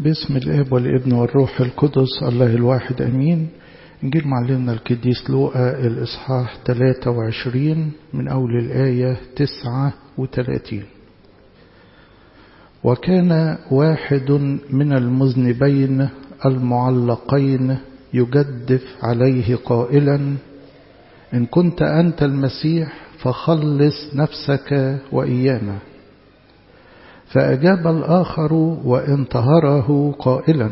باسم الاب والابن والروح القدس الله الواحد امين انجيل معلمنا القديس لوقا الاصحاح 23 من اول الايه 39 وكان واحد من المذنبين المعلقين يجدف عليه قائلا ان كنت انت المسيح فخلص نفسك وايانا فأجاب الآخر وانتهره قائلا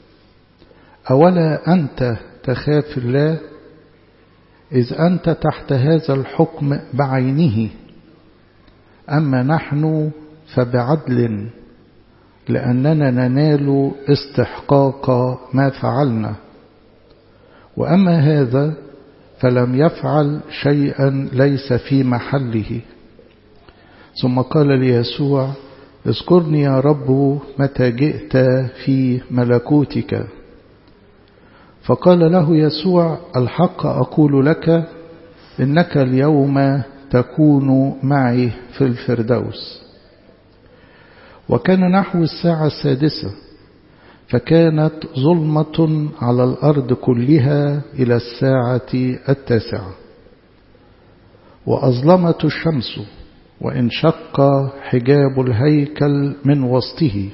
أولا أنت تخاف الله إذ أنت تحت هذا الحكم بعينه أما نحن فبعدل لأننا ننال استحقاق ما فعلنا وأما هذا فلم يفعل شيئا ليس في محله ثم قال ليسوع اذكرني يا رب متى جئت في ملكوتك فقال له يسوع الحق أقول لك إنك اليوم تكون معي في الفردوس وكان نحو الساعة السادسة فكانت ظلمة على الأرض كلها إلى الساعة التاسعة وأظلمت الشمس وانشق حجاب الهيكل من وسطه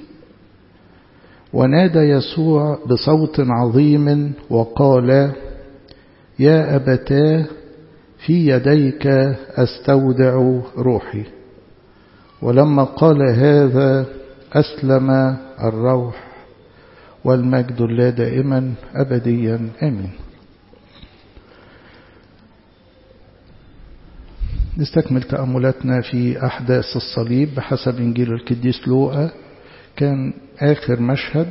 ونادى يسوع بصوت عظيم وقال يا أبتاه في يديك أستودع روحي ولما قال هذا أسلم الروح والمجد لا دائما أبديا آمين نستكمل تأملاتنا في أحداث الصليب بحسب إنجيل القديس لوقا كان آخر مشهد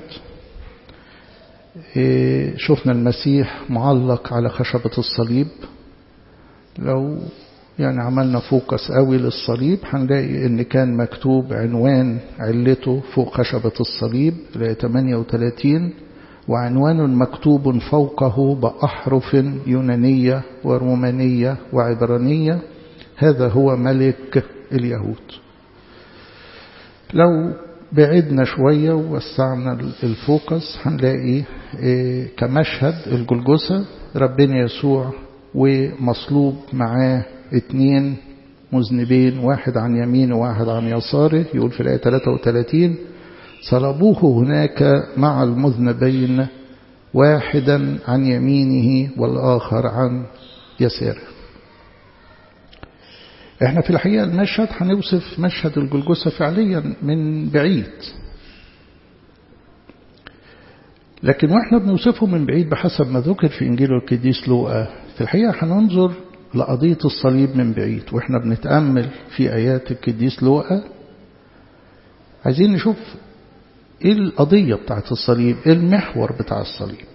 شفنا المسيح معلق على خشبة الصليب لو يعني عملنا فوكس قوي للصليب هنلاقي ان كان مكتوب عنوان علته فوق خشبة الصليب ل 38 وعنوان مكتوب فوقه بأحرف يونانية ورومانية وعبرانية هذا هو ملك اليهود لو بعدنا شوية ووسعنا الفوكس هنلاقي كمشهد الجلجسة ربنا يسوع ومصلوب معاه اتنين مذنبين واحد عن يمينه وواحد عن يساره يقول في الآية 33 صلبوه هناك مع المذنبين واحدا عن يمينه والآخر عن يساره احنا في الحقيقة المشهد هنوصف مشهد الجلجسة فعليا من بعيد لكن واحنا بنوصفه من بعيد بحسب ما ذكر في انجيل القديس لوقا في الحقيقة هننظر لقضية الصليب من بعيد واحنا بنتأمل في آيات القديس لوقا عايزين نشوف ايه القضية بتاعت الصليب ايه المحور بتاع الصليب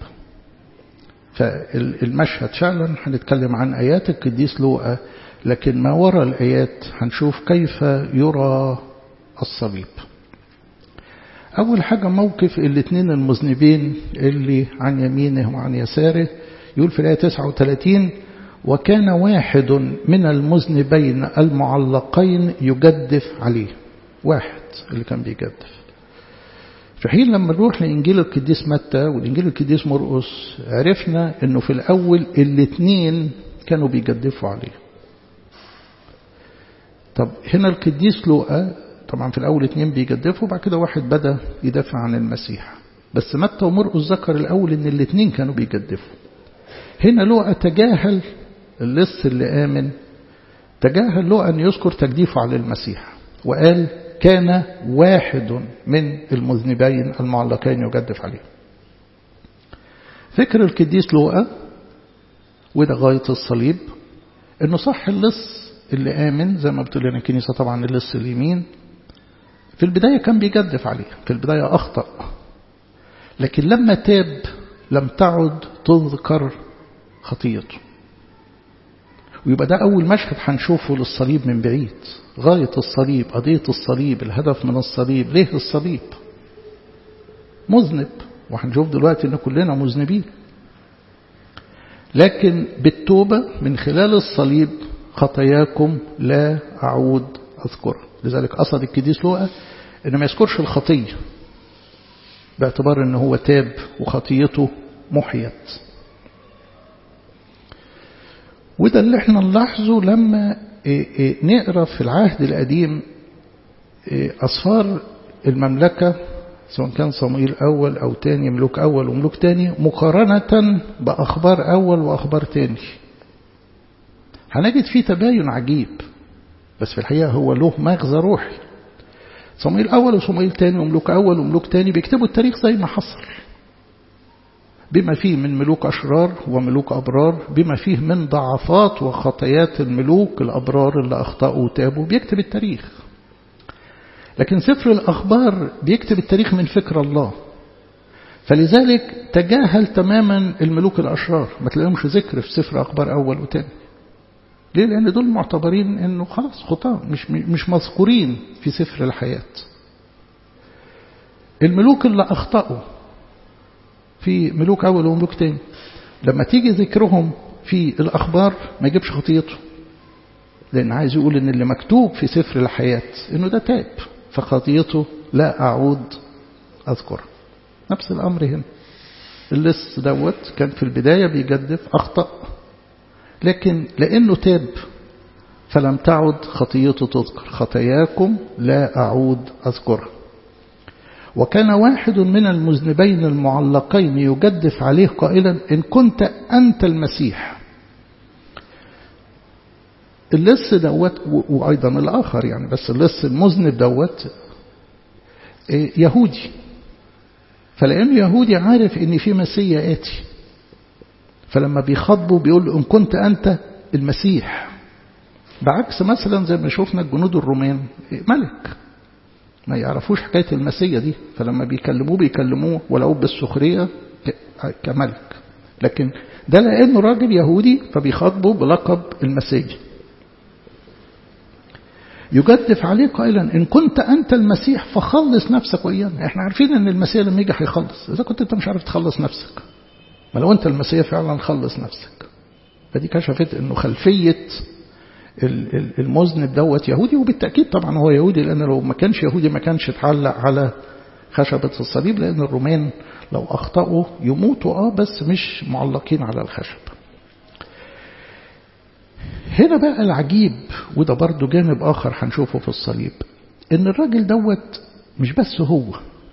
فالمشهد فعلا هنتكلم عن آيات القديس لوقا لكن ما وراء الآيات هنشوف كيف يرى الصليب أول حاجة موقف الاثنين المذنبين اللي عن يمينه وعن يساره يقول في الآية 39 وكان واحد من المذنبين المعلقين يجدف عليه واحد اللي كان بيجدف في حين لما نروح لإنجيل القديس متى والإنجيل القديس مرقس عرفنا أنه في الأول الاثنين كانوا بيجدفوا عليه طب هنا القديس لوقا طبعا في الأول اتنين بيجدفوا وبعد كده واحد بدأ يدافع عن المسيح بس متى ومرقس ذكر الأول إن الاتنين كانوا بيجدفوا هنا لوقا تجاهل اللص اللي آمن تجاهل لوقا أن يذكر تجديفه على المسيح وقال كان واحد من المذنبين المعلقين يجدف عليه فكر القديس لوقا وده غاية الصليب انه صح اللص اللي آمن زي ما بتقول لنا الكنيسة طبعا اللص اليمين في البداية كان بيجدف عليه في البداية أخطأ لكن لما تاب لم تعد تذكر خطيته ويبقى ده أول مشهد هنشوفه للصليب من بعيد غاية الصليب قضية الصليب الهدف من الصليب ليه الصليب مذنب وهنشوف دلوقتي ان كلنا مذنبين لكن بالتوبة من خلال الصليب خطاياكم لا أعود أذكرها لذلك قصد الكديس لوقا إنه ما يذكرش الخطية باعتبار ان هو تاب وخطيته محيت وده اللي احنا نلاحظه لما نقرا في العهد القديم أسفار المملكة سواء كان صموئيل أول أو تاني ملوك أول وملوك تاني مقارنة بأخبار أول وأخبار تاني هنجد فيه تباين عجيب بس في الحقيقة هو له مغزى روحي صموئيل أول وصموئيل تاني وملوك أول وملوك تاني بيكتبوا التاريخ زي ما حصل بما فيه من ملوك أشرار وملوك أبرار بما فيه من ضعفات وخطايات الملوك الأبرار اللي أخطأوا وتابوا بيكتب التاريخ لكن سفر الأخبار بيكتب التاريخ من فكر الله فلذلك تجاهل تماما الملوك الأشرار ما تلاقيهمش ذكر في سفر أخبار أول وتاني ليه؟ لأن دول معتبرين أنه خلاص خطاة مش, مش مذكورين في سفر الحياة الملوك اللي أخطأوا في ملوك أول وملوك تاني لما تيجي ذكرهم في الأخبار ما يجيبش خطيته لأن عايز يقول إن اللي مكتوب في سفر الحياة إنه ده تاب فخطيته لا أعود أذكرها نفس الأمر هنا اللص دوت كان في البداية بيجدف أخطأ لكن لأنه تاب فلم تعد خطيته تذكر خطاياكم لا أعود أذكرها وكان واحد من المذنبين المعلقين يجدف عليه قائلا إن كنت أنت المسيح اللص دوت وأيضا الآخر يعني بس اللص المذنب دوت يهودي فلأنه يهودي عارف إن في مسيح آتي فلما بيخاطبه بيقول له إن كنت أنت المسيح بعكس مثلا زي ما شفنا الجنود الرومان ملك ما يعرفوش حكاية المسيح دي فلما بيكلموه بيكلموه ولو بالسخرية كملك لكن ده لأنه راجل يهودي فبيخاطبه بلقب المسيح يجدف عليه قائلا إن كنت أنت المسيح فخلص نفسك وإيانا احنا عارفين أن المسيح لما يجي هيخلص إذا كنت أنت مش عارف تخلص نفسك ما لو أنت المسيح فعلا خلص نفسك فدي كشفت أنه خلفية المذنب دوت يهودي وبالتأكيد طبعا هو يهودي لأن لو ما كانش يهودي ما كانش اتعلق على خشبة الصليب لأن الرومان لو أخطأوا يموتوا آه بس مش معلقين على الخشب هنا بقى العجيب وده برضو جانب آخر هنشوفه في الصليب إن الراجل دوت مش بس هو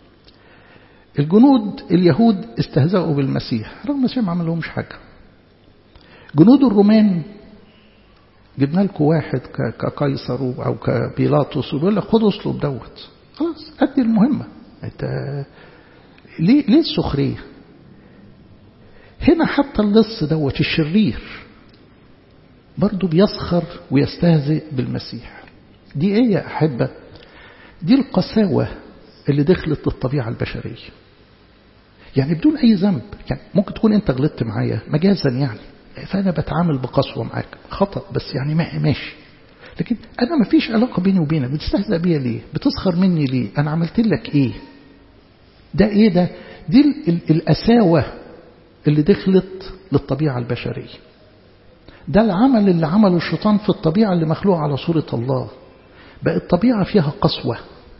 الجنود اليهود استهزأوا بالمسيح رغم المسيح ما عملهمش حاجة جنود الرومان جبنا لكم واحد كقيصر أو كبيلاطس وبيقول لك خد اصلب دوت خلاص أدي المهمة انت ليه ليه السخرية هنا حتى اللص دوت الشرير برضه بيسخر ويستهزئ بالمسيح دي ايه يا أحبة دي القساوة اللي دخلت الطبيعة البشرية يعني بدون أي ذنب يعني ممكن تكون أنت غلطت معايا مجازا يعني فأنا بتعامل بقسوة معاك خطأ بس يعني ماشي لكن أنا ما فيش علاقة بيني وبينك بتستهزأ بيا ليه بتسخر مني ليه أنا عملت لك إيه ده إيه ده دي الأساوة اللي دخلت للطبيعة البشرية ده العمل اللي عمله الشيطان في الطبيعة اللي مخلوقة على صورة الله بقت الطبيعة فيها قسوة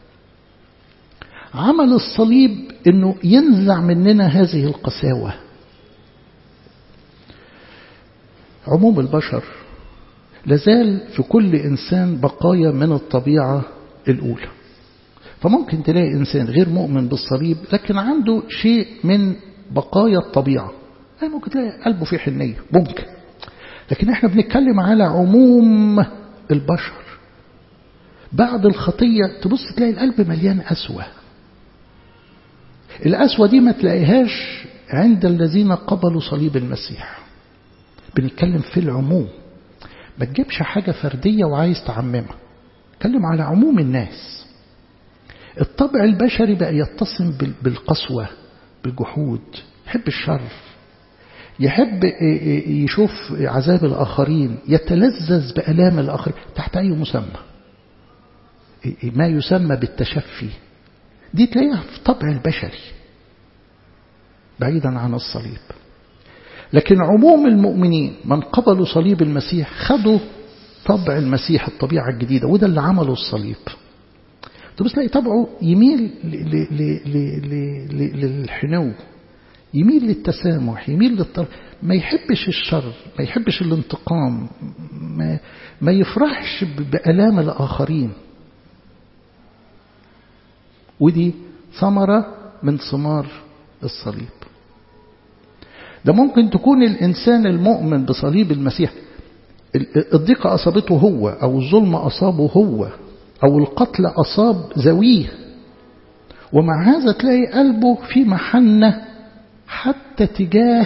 عمل الصليب انه ينزع مننا هذه القساوة عموم البشر لازال في كل إنسان بقايا من الطبيعة الأولى فممكن تلاقي إنسان غير مؤمن بالصليب لكن عنده شيء من بقايا الطبيعة يعني ممكن تلاقي قلبه فيه حنية ممكن لكن احنا بنتكلم على عموم البشر بعد الخطية تبص تلاقي القلب مليان أسوة الأسوة دي ما تلاقيهاش عند الذين قبلوا صليب المسيح بنتكلم في العموم ما تجيبش حاجة فردية وعايز تعممها اتكلم على عموم الناس الطبع البشري بقى يتصم بالقسوة بالجحود يحب الشر يحب يشوف عذاب الآخرين يتلذذ بألام الآخرين تحت أي مسمى ما يسمى بالتشفي دي تلاقيها في طبع البشري بعيدا عن الصليب لكن عموم المؤمنين من قبلوا صليب المسيح خدوا طبع المسيح الطبيعة الجديدة وده اللي عمله الصليب تبص تلاقي طبعه يميل للحنو يميل للتسامح يميل للطر... ما يحبش الشر ما يحبش الانتقام ما, ما يفرحش بألام الآخرين ودي ثمرة من ثمار الصليب ده ممكن تكون الإنسان المؤمن بصليب المسيح الضيقة أصابته هو أو الظلم أصابه هو أو القتل أصاب ذويه ومع هذا تلاقي قلبه في محنة حتى تجاه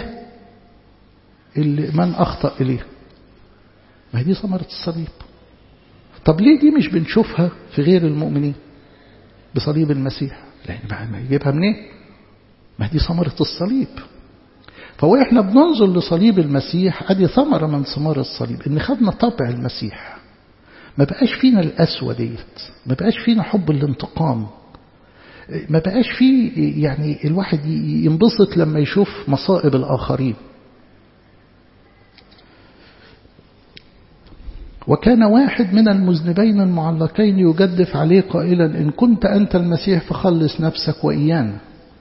من أخطأ إليه ما هي دي ثمرة الصليب طب ليه دي مش بنشوفها في غير المؤمنين بصليب المسيح لأن ما يجيبها منين ما هي دي ثمرة الصليب فهو احنا بننظر لصليب المسيح ادي ثمرة من ثمار الصليب ان خدنا طبع المسيح ما بقاش فينا القسوة ديت ما بقاش فينا حب الانتقام ما بقاش فيه يعني الواحد ينبسط لما يشوف مصائب الآخرين وكان واحد من المذنبين المعلقين يجدف عليه قائلا إن كنت أنت المسيح فخلص نفسك وإيانا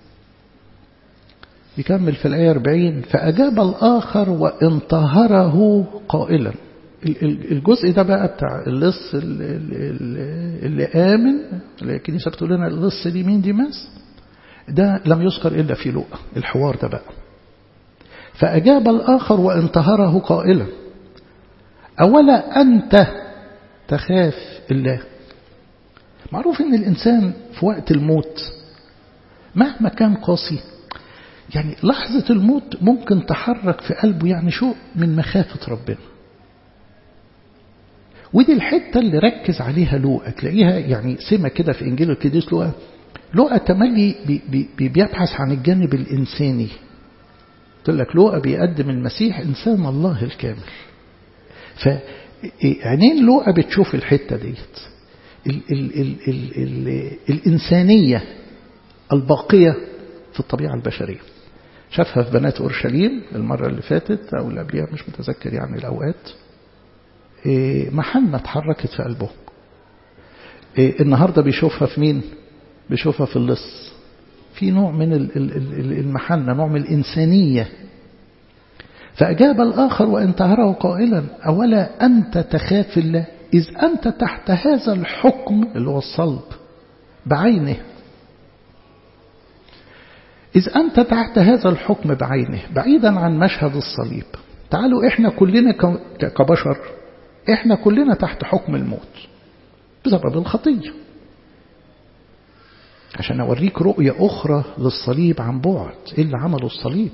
يكمل في الآية 40 فأجاب الآخر وانتهره قائلا الجزء ده بقى بتاع اللص اللي آمن اللي الكنيسة بتقول لنا اللص دي مين دي ماس ده لم يذكر إلا في لوقا الحوار ده بقى فأجاب الآخر وانتهره قائلا أولا أنت تخاف الله معروف أن الإنسان في وقت الموت مهما كان قاسي يعني لحظة الموت ممكن تحرك في قلبه يعني شو من مخافة ربنا ودي الحتة اللي ركز عليها لوقا تلاقيها يعني سمة كده في إنجيل القديس لوقا لوقا تملي بي بي بيبحث عن الجانب الإنساني قلت لك لوقا بيقدم المسيح إنسان الله الكامل فعينين لوقا بتشوف الحتة ديت ال ال ال ال ال الإنسانية الباقية في الطبيعة البشرية شافها في بنات أورشليم المرة اللي فاتت أو اللي قبلها مش متذكر يعني الأوقات محنة اتحركت في قلبه النهاردة بيشوفها في مين بيشوفها في اللص في نوع من المحنة نوع من الإنسانية فأجاب الآخر وانتهره قائلا أولا أنت تخاف الله إذ أنت تحت هذا الحكم اللي هو الصلب بعينه إذ أنت تحت هذا الحكم بعينه بعيدا عن مشهد الصليب تعالوا إحنا كلنا كبشر إحنا كلنا تحت حكم الموت بسبب الخطية عشان أوريك رؤية أخرى للصليب عن بعد إيه اللي عمله الصليب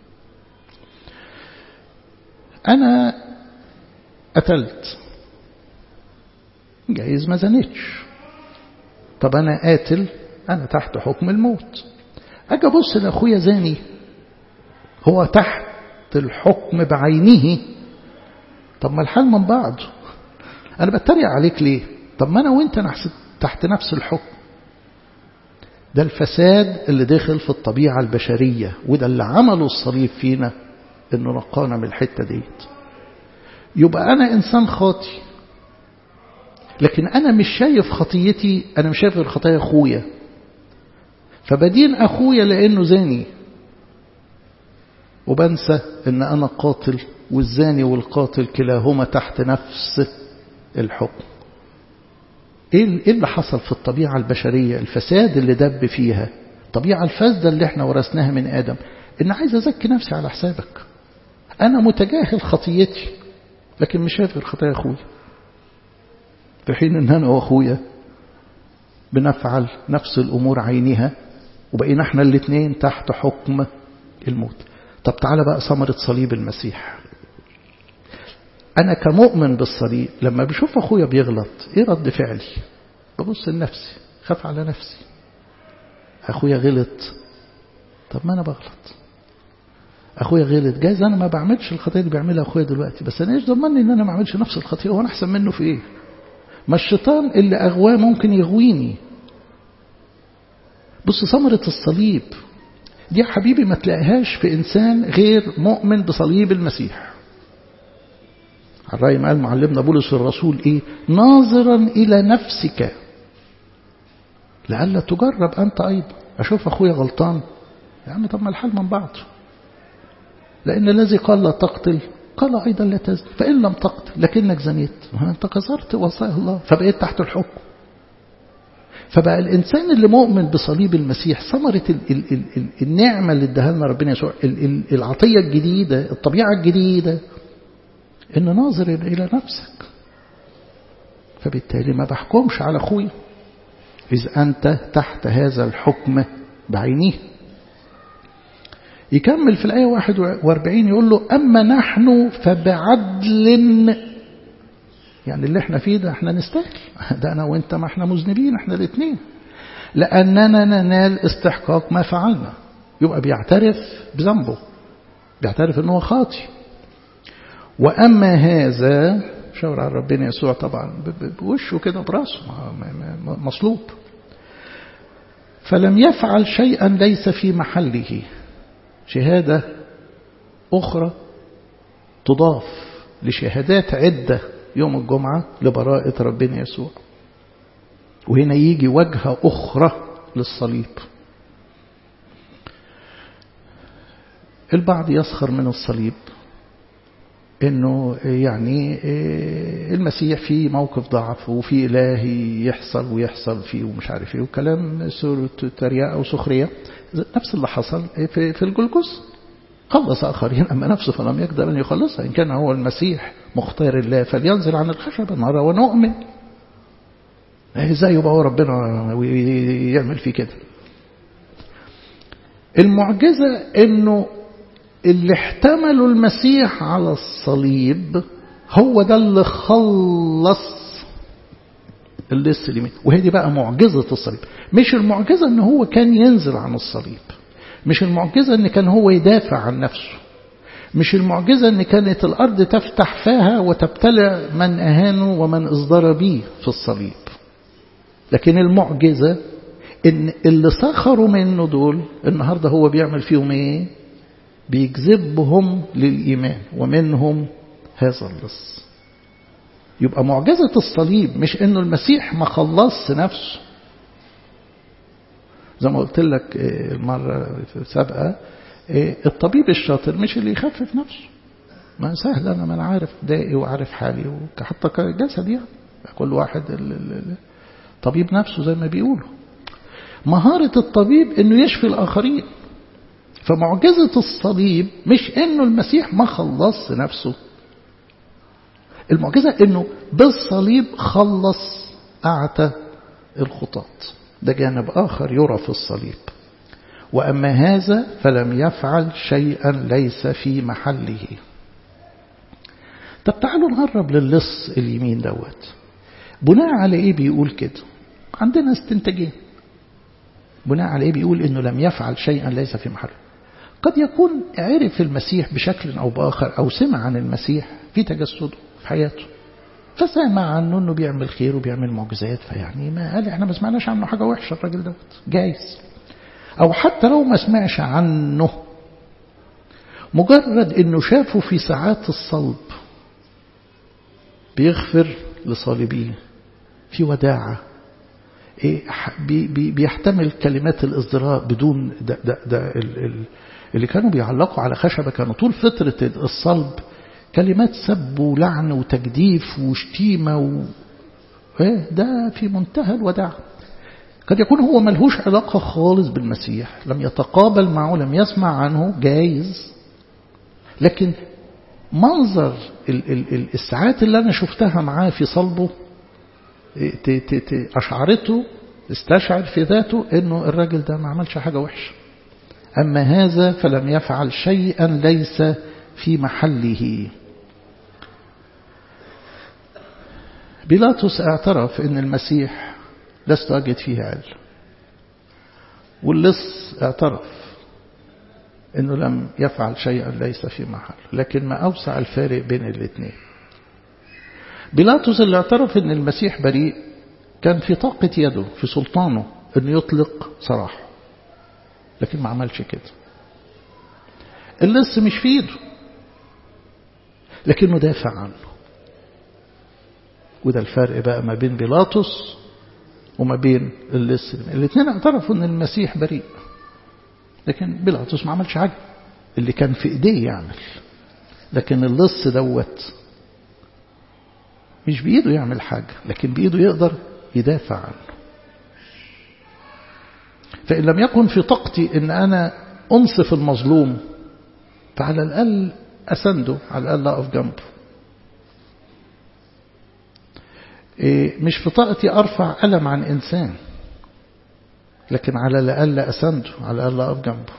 أنا قتلت جايز ما زنتش طب أنا قاتل أنا تحت حكم الموت أجي أبص لأخويا زاني هو تحت الحكم بعينه طب ما الحال من بعض أنا بتريق عليك ليه طب ما أنا وإنت تحت نفس الحكم ده الفساد اللي دخل في الطبيعة البشرية وده اللي عمله الصليب فينا انه نقانا من الحتة ديت يبقى انا انسان خاطي لكن انا مش شايف خطيتي انا مش شايف غير خطايا اخويا فبدين اخويا لانه زاني وبنسى ان انا قاتل والزاني والقاتل كلاهما تحت نفس الحكم ايه اللي حصل في الطبيعة البشرية الفساد اللي دب فيها الطبيعة الفاسدة اللي احنا ورثناها من آدم ان عايز ازكي نفسي على حسابك أنا متجاهل خطيتي لكن مش شايف غير خطايا أخويا في حين أن أنا وأخويا بنفعل نفس الأمور عينها وبقينا احنا الاثنين تحت حكم الموت طب تعالى بقى ثمرة صليب المسيح أنا كمؤمن بالصليب لما بشوف أخويا بيغلط إيه رد فعلي ببص لنفسي خاف على نفسي أخويا غلط طب ما أنا بغلط اخويا غلط جايز انا ما بعملش الخطيه اللي بيعملها اخويا دلوقتي بس انا ايش ضمني ان انا ما اعملش نفس الخطيه وانا احسن منه في ايه ما الشيطان اللي اغواه ممكن يغويني بص ثمرة الصليب دي يا حبيبي ما تلاقيهاش في انسان غير مؤمن بصليب المسيح الرأي قال معلمنا بولس الرسول ايه ناظرا الى نفسك لئلا تجرب أنت أيضا أشوف أخويا غلطان يا عم طب ما الحال من بعض لأن الذي قال لا تقتل قال أيضا لا تزن فإن لم تقتل لكنك زنيت أنت كسرت وصايا الله فبقيت تحت الحكم فبقى الإنسان اللي مؤمن بصليب المسيح ثمرة ال ال ال ال النعمة اللي اداها لنا ربنا يسوع ال ال العطية الجديدة الطبيعة الجديدة إن ناظر إلى نفسك فبالتالي ما بحكمش على أخويا إذ أنت تحت هذا الحكم بعينيه يكمل في الآية 41 يقول له أما نحن فبعدل يعني اللي احنا فيه ده احنا نستاهل ده أنا وانت ما احنا مذنبين احنا الاثنين لأننا ننال استحقاق ما فعلنا يبقى بيعترف بذنبه بيعترف ان هو خاطي وأما هذا شاور على ربنا يسوع طبعا بوشه كده براسه مصلوب فلم يفعل شيئا ليس في محله شهادة أخرى تضاف لشهادات عدة يوم الجمعة لبراءة ربنا يسوع وهنا يجي وجهة أخرى للصليب البعض يسخر من الصليب انه يعني المسيح في موقف ضعف وفي اله يحصل ويحصل فيه ومش عارف ايه وكلام سورة تريقة او سخرية نفس اللي حصل في, في الجلجس خلص اخرين اما نفسه فلم يقدر ان يخلصها ان كان هو المسيح مختار الله فلينزل عن الخشبة نرى ونؤمن ازاي يبقى هو ربنا ويعمل فيه كده المعجزة انه اللي احتملوا المسيح على الصليب هو ده اللي خلص اللص اليمين وهي دي بقى معجزة الصليب مش المعجزة ان هو كان ينزل عن الصليب مش المعجزة ان كان هو يدافع عن نفسه مش المعجزة ان كانت الارض تفتح فاها وتبتلع من اهانه ومن اصدر به في الصليب لكن المعجزة ان اللي سخروا منه دول النهاردة هو بيعمل فيهم ايه بيجذبهم للإيمان ومنهم هذا اللص يبقى معجزة الصليب مش انه المسيح ما خلص نفسه زي ما قلت لك المرة السابقة الطبيب الشاطر مش اللي يخفف نفسه ما سهل أنا ما أنا عارف دائي وعارف حالي حتى كجسد يعني كل واحد طبيب نفسه زي ما بيقولوا مهارة الطبيب انه يشفي الآخرين فمعجزة الصليب مش انه المسيح ما خلص نفسه المعجزة انه بالصليب خلص أعتى الخطاط ده جانب آخر يرى في الصليب وأما هذا فلم يفعل شيئا ليس في محله طب تعالوا نقرب للص اليمين دوت بناء على ايه بيقول كده عندنا استنتاجين بناء على ايه بيقول انه لم يفعل شيئا ليس في محله قد يكون عرف المسيح بشكل أو بآخر أو سمع عن المسيح في تجسده في حياته فسمع عنه انه بيعمل خير وبيعمل معجزات فيعني ما قال احنا ما سمعناش عنه حاجة وحشة الراجل دوت جايز او حتى لو ما سمعش عنه مجرد انه شافه في ساعات الصلب بيغفر لصالبيه في وداعة بي بي بيحتمل كلمات الازدراء بدون ده, ده, ده ال ال اللي كانوا بيعلقوا على خشبة كانوا طول فترة الصلب كلمات سب ولعن وتجديف وشتيمة و... ايه ده في منتهى الوداع قد يكون هو ملهوش علاقة خالص بالمسيح لم يتقابل معه لم يسمع عنه جايز لكن منظر ال ال ال الساعات اللي أنا شفتها معاه في صلبه ت ت ت أشعرته استشعر في ذاته أنه الراجل ده ما عملش حاجة وحشة أما هذا فلم يفعل شيئا ليس في محله بيلاطس اعترف أن المسيح لست أجد فيه عل واللص اعترف أنه لم يفعل شيئا ليس في محله لكن ما أوسع الفارق بين الاثنين بيلاطس اللي اعترف أن المسيح بريء كان في طاقة يده في سلطانه أنه يطلق سراحه لكن ما عملش كده اللص مش في ايده لكنه دافع عنه وده الفرق بقى ما بين بيلاطس وما بين اللص الاثنين اعترفوا ان المسيح بريء لكن بيلاطس ما عملش حاجه اللي كان في ايديه يعمل لكن اللص دوت مش بإيده يعمل حاجة لكن بإيده يقدر يدافع عنه فإن لم يكن في طاقتي أن أنا أنصف المظلوم فعلى الأقل أسنده على الأقل أقف جنبه مش في طاقتي أرفع قلم عن إنسان لكن على الأقل أسنده على الأقل أقف جنبه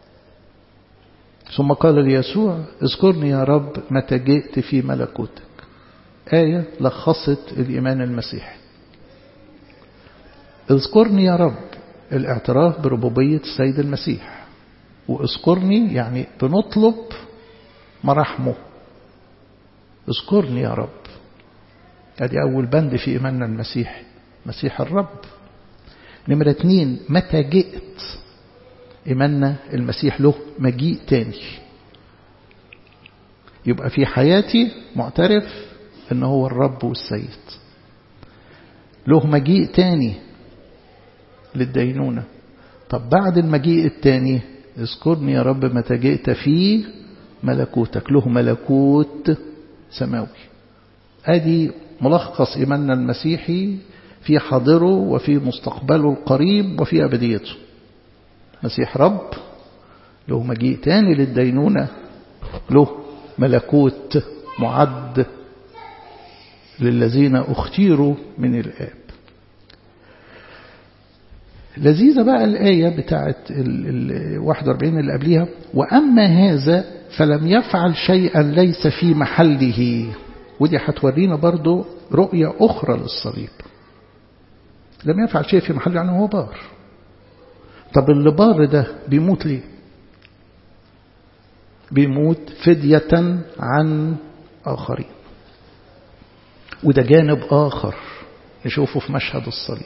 ثم قال ليسوع اذكرني يا رب متى جئت في ملكوتك آية لخصت الإيمان المسيحي اذكرني يا رب الاعتراف بربوبية السيد المسيح واذكرني يعني بنطلب مراحمه اذكرني يا رب ادي أول بند في إيماننا المسيحي مسيح الرب نمرة اتنين متى جئت إيماننا المسيح له مجيء تاني يبقى في حياتي معترف ان هو الرب والسيد له مجيء تاني للدينونة طب بعد المجيء التاني اذكرني يا رب متى جئت في ملكوتك له ملكوت سماوي ادي ملخص ايماننا المسيحي في حاضره وفي مستقبله القريب وفي ابديته مسيح رب له مجيء تاني للدينونة له ملكوت معد للذين اختيروا من الآب لذيذة بقى الآية بتاعت ال 41 اللي قبليها وأما هذا فلم يفعل شيئا ليس في محله ودي هتورينا برضو رؤية أخرى للصليب لم يفعل شيء في محله يعني هو بار طب اللي بار ده بيموت ليه بيموت فدية عن آخرين وده جانب آخر نشوفه في مشهد الصليب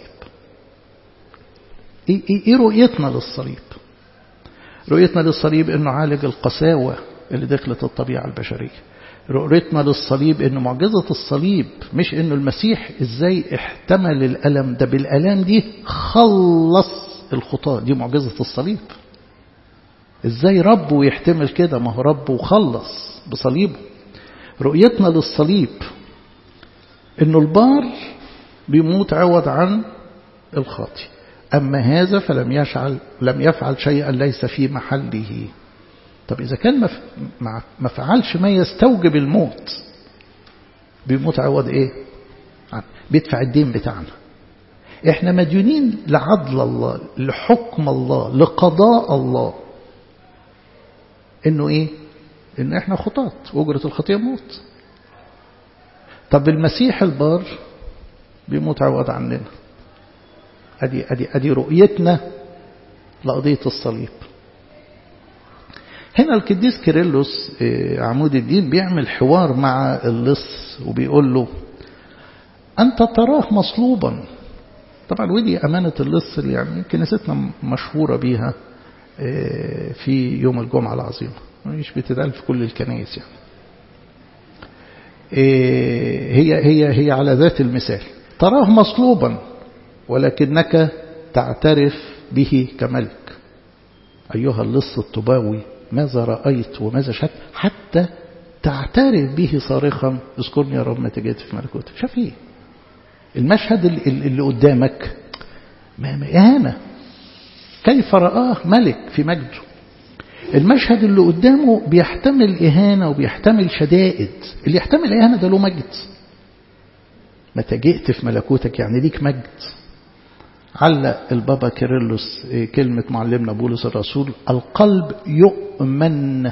إيه, إيه, إيه رؤيتنا للصليب رؤيتنا للصليب أنه عالج القساوة اللي دخلت الطبيعة البشرية رؤيتنا للصليب أنه معجزة الصليب مش أنه المسيح إزاي احتمل الألم ده بالألام دي خلص الخطاة دي معجزة الصليب إزاي ربه يحتمل كده ما هو ربه وخلص بصليبه رؤيتنا للصليب انه البار بيموت عوض عن الخاطي أما هذا فلم يفعل لم يفعل شيئا ليس في محله طب إذا كان ما فعلش ما يستوجب الموت بيموت عوض إيه بيدفع الدين بتاعنا إحنا مديونين لعدل الله لحكم الله لقضاء الله إنه إيه إن إحنا خطاة وأجرة الخطية موت طب المسيح البار بيموت عوض عننا أدي, أدي, أدي رؤيتنا لقضية الصليب هنا القديس كيرلس عمود الدين بيعمل حوار مع اللص وبيقول له أنت تراه مصلوبا طبعا ودي أمانة اللص اللي يعني كنيستنا مشهورة بيها في يوم الجمعة العظيمة مش بتدل في كل الكنائس يعني هي هي هي على ذات المثال تراه مصلوبا ولكنك تعترف به كملك أيها اللص الطباوي ماذا رأيت وماذا شفت حتى تعترف به صارخا اذكرني يا رب متى جئت في ملكوتك شاف ايه المشهد اللي قدامك ما إهانة كيف رآه ملك في مجده المشهد اللي قدامه بيحتمل إهانة وبيحتمل شدائد اللي يحتمل إهانة ده له مجد متى جئت في ملكوتك يعني ليك مجد علق البابا كيرلس كلمة معلمنا بولس الرسول القلب يؤمن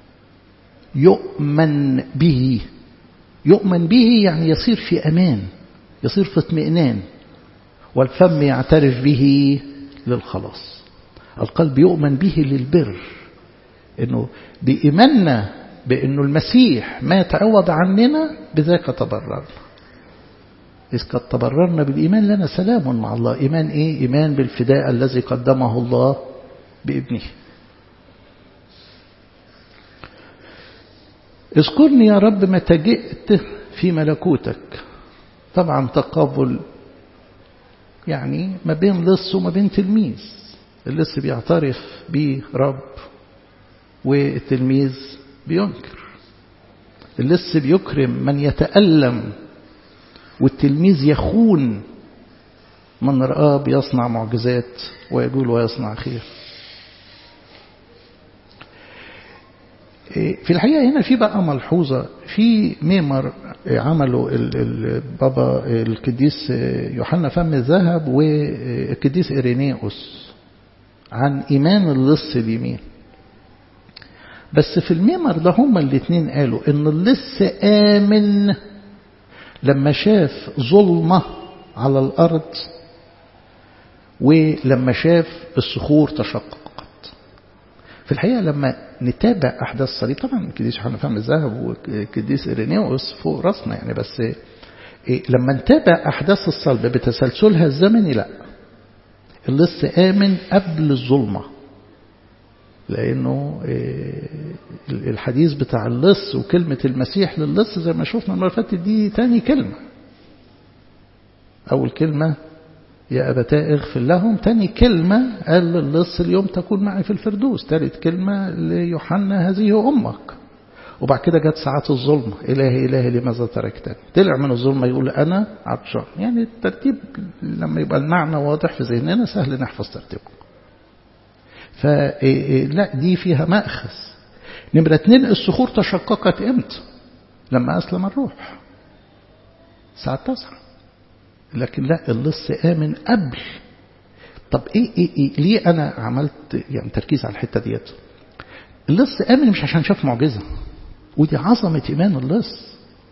يؤمن به يؤمن به يعني يصير في أمان يصير في اطمئنان والفم يعترف به للخلاص القلب يؤمن به للبر انه بإيماننا بأنه المسيح مات عوض عننا بذاك تبررنا إذ قد تبررنا بالإيمان لنا سلام مع الله إيمان إيه؟ إيمان بالفداء الذي قدمه الله بابنه اذكرني يا رب متى جئت في ملكوتك طبعا تقابل يعني ما بين لص وما بين تلميذ اللص بيعترف برب والتلميذ بينكر اللص بيكرم من يتألم والتلميذ يخون من رآه بيصنع معجزات ويقول ويصنع خير في الحقيقة هنا في بقى ملحوظة في ميمر عمله البابا القديس يوحنا فم الذهب والقديس إيرينيوس عن إيمان اللص اليمين بس في الميمر ده هما الاثنين قالوا ان اللص آمن لما شاف ظلمة على الأرض ولما شاف الصخور تشققت في الحقيقة لما نتابع أحداث الصليب طبعا القديس يوحنا فهم الذهب والقديس إيرينيوس فوق راسنا يعني بس إيه لما نتابع أحداث الصلب بتسلسلها الزمني لا اللص آمن قبل الظلمة لأنه إيه الحديث بتاع اللص وكلمة المسيح للص زي ما شفنا المرة فاتت دي تاني كلمة أول كلمة يا أبتاء اغفر لهم تاني كلمة قال للص اليوم تكون معي في الفردوس تالت كلمة ليوحنا هذه أمك وبعد كده جت ساعات الظلمة إلهي إلهي لماذا تركتني طلع من الظلمة يقول أنا عطشان يعني الترتيب لما يبقى المعنى واضح في ذهننا سهل نحفظ ترتيبه فلا دي فيها مأخذ نمرة اتنين الصخور تشققت امتى لما أسلم الروح ساعة تسعة لكن لا اللص آمن قبل طب إيه, إيه, إيه ليه أنا عملت يعني تركيز على الحتة ديت اللص آمن مش عشان شاف معجزة ودي عظمة إيمان اللص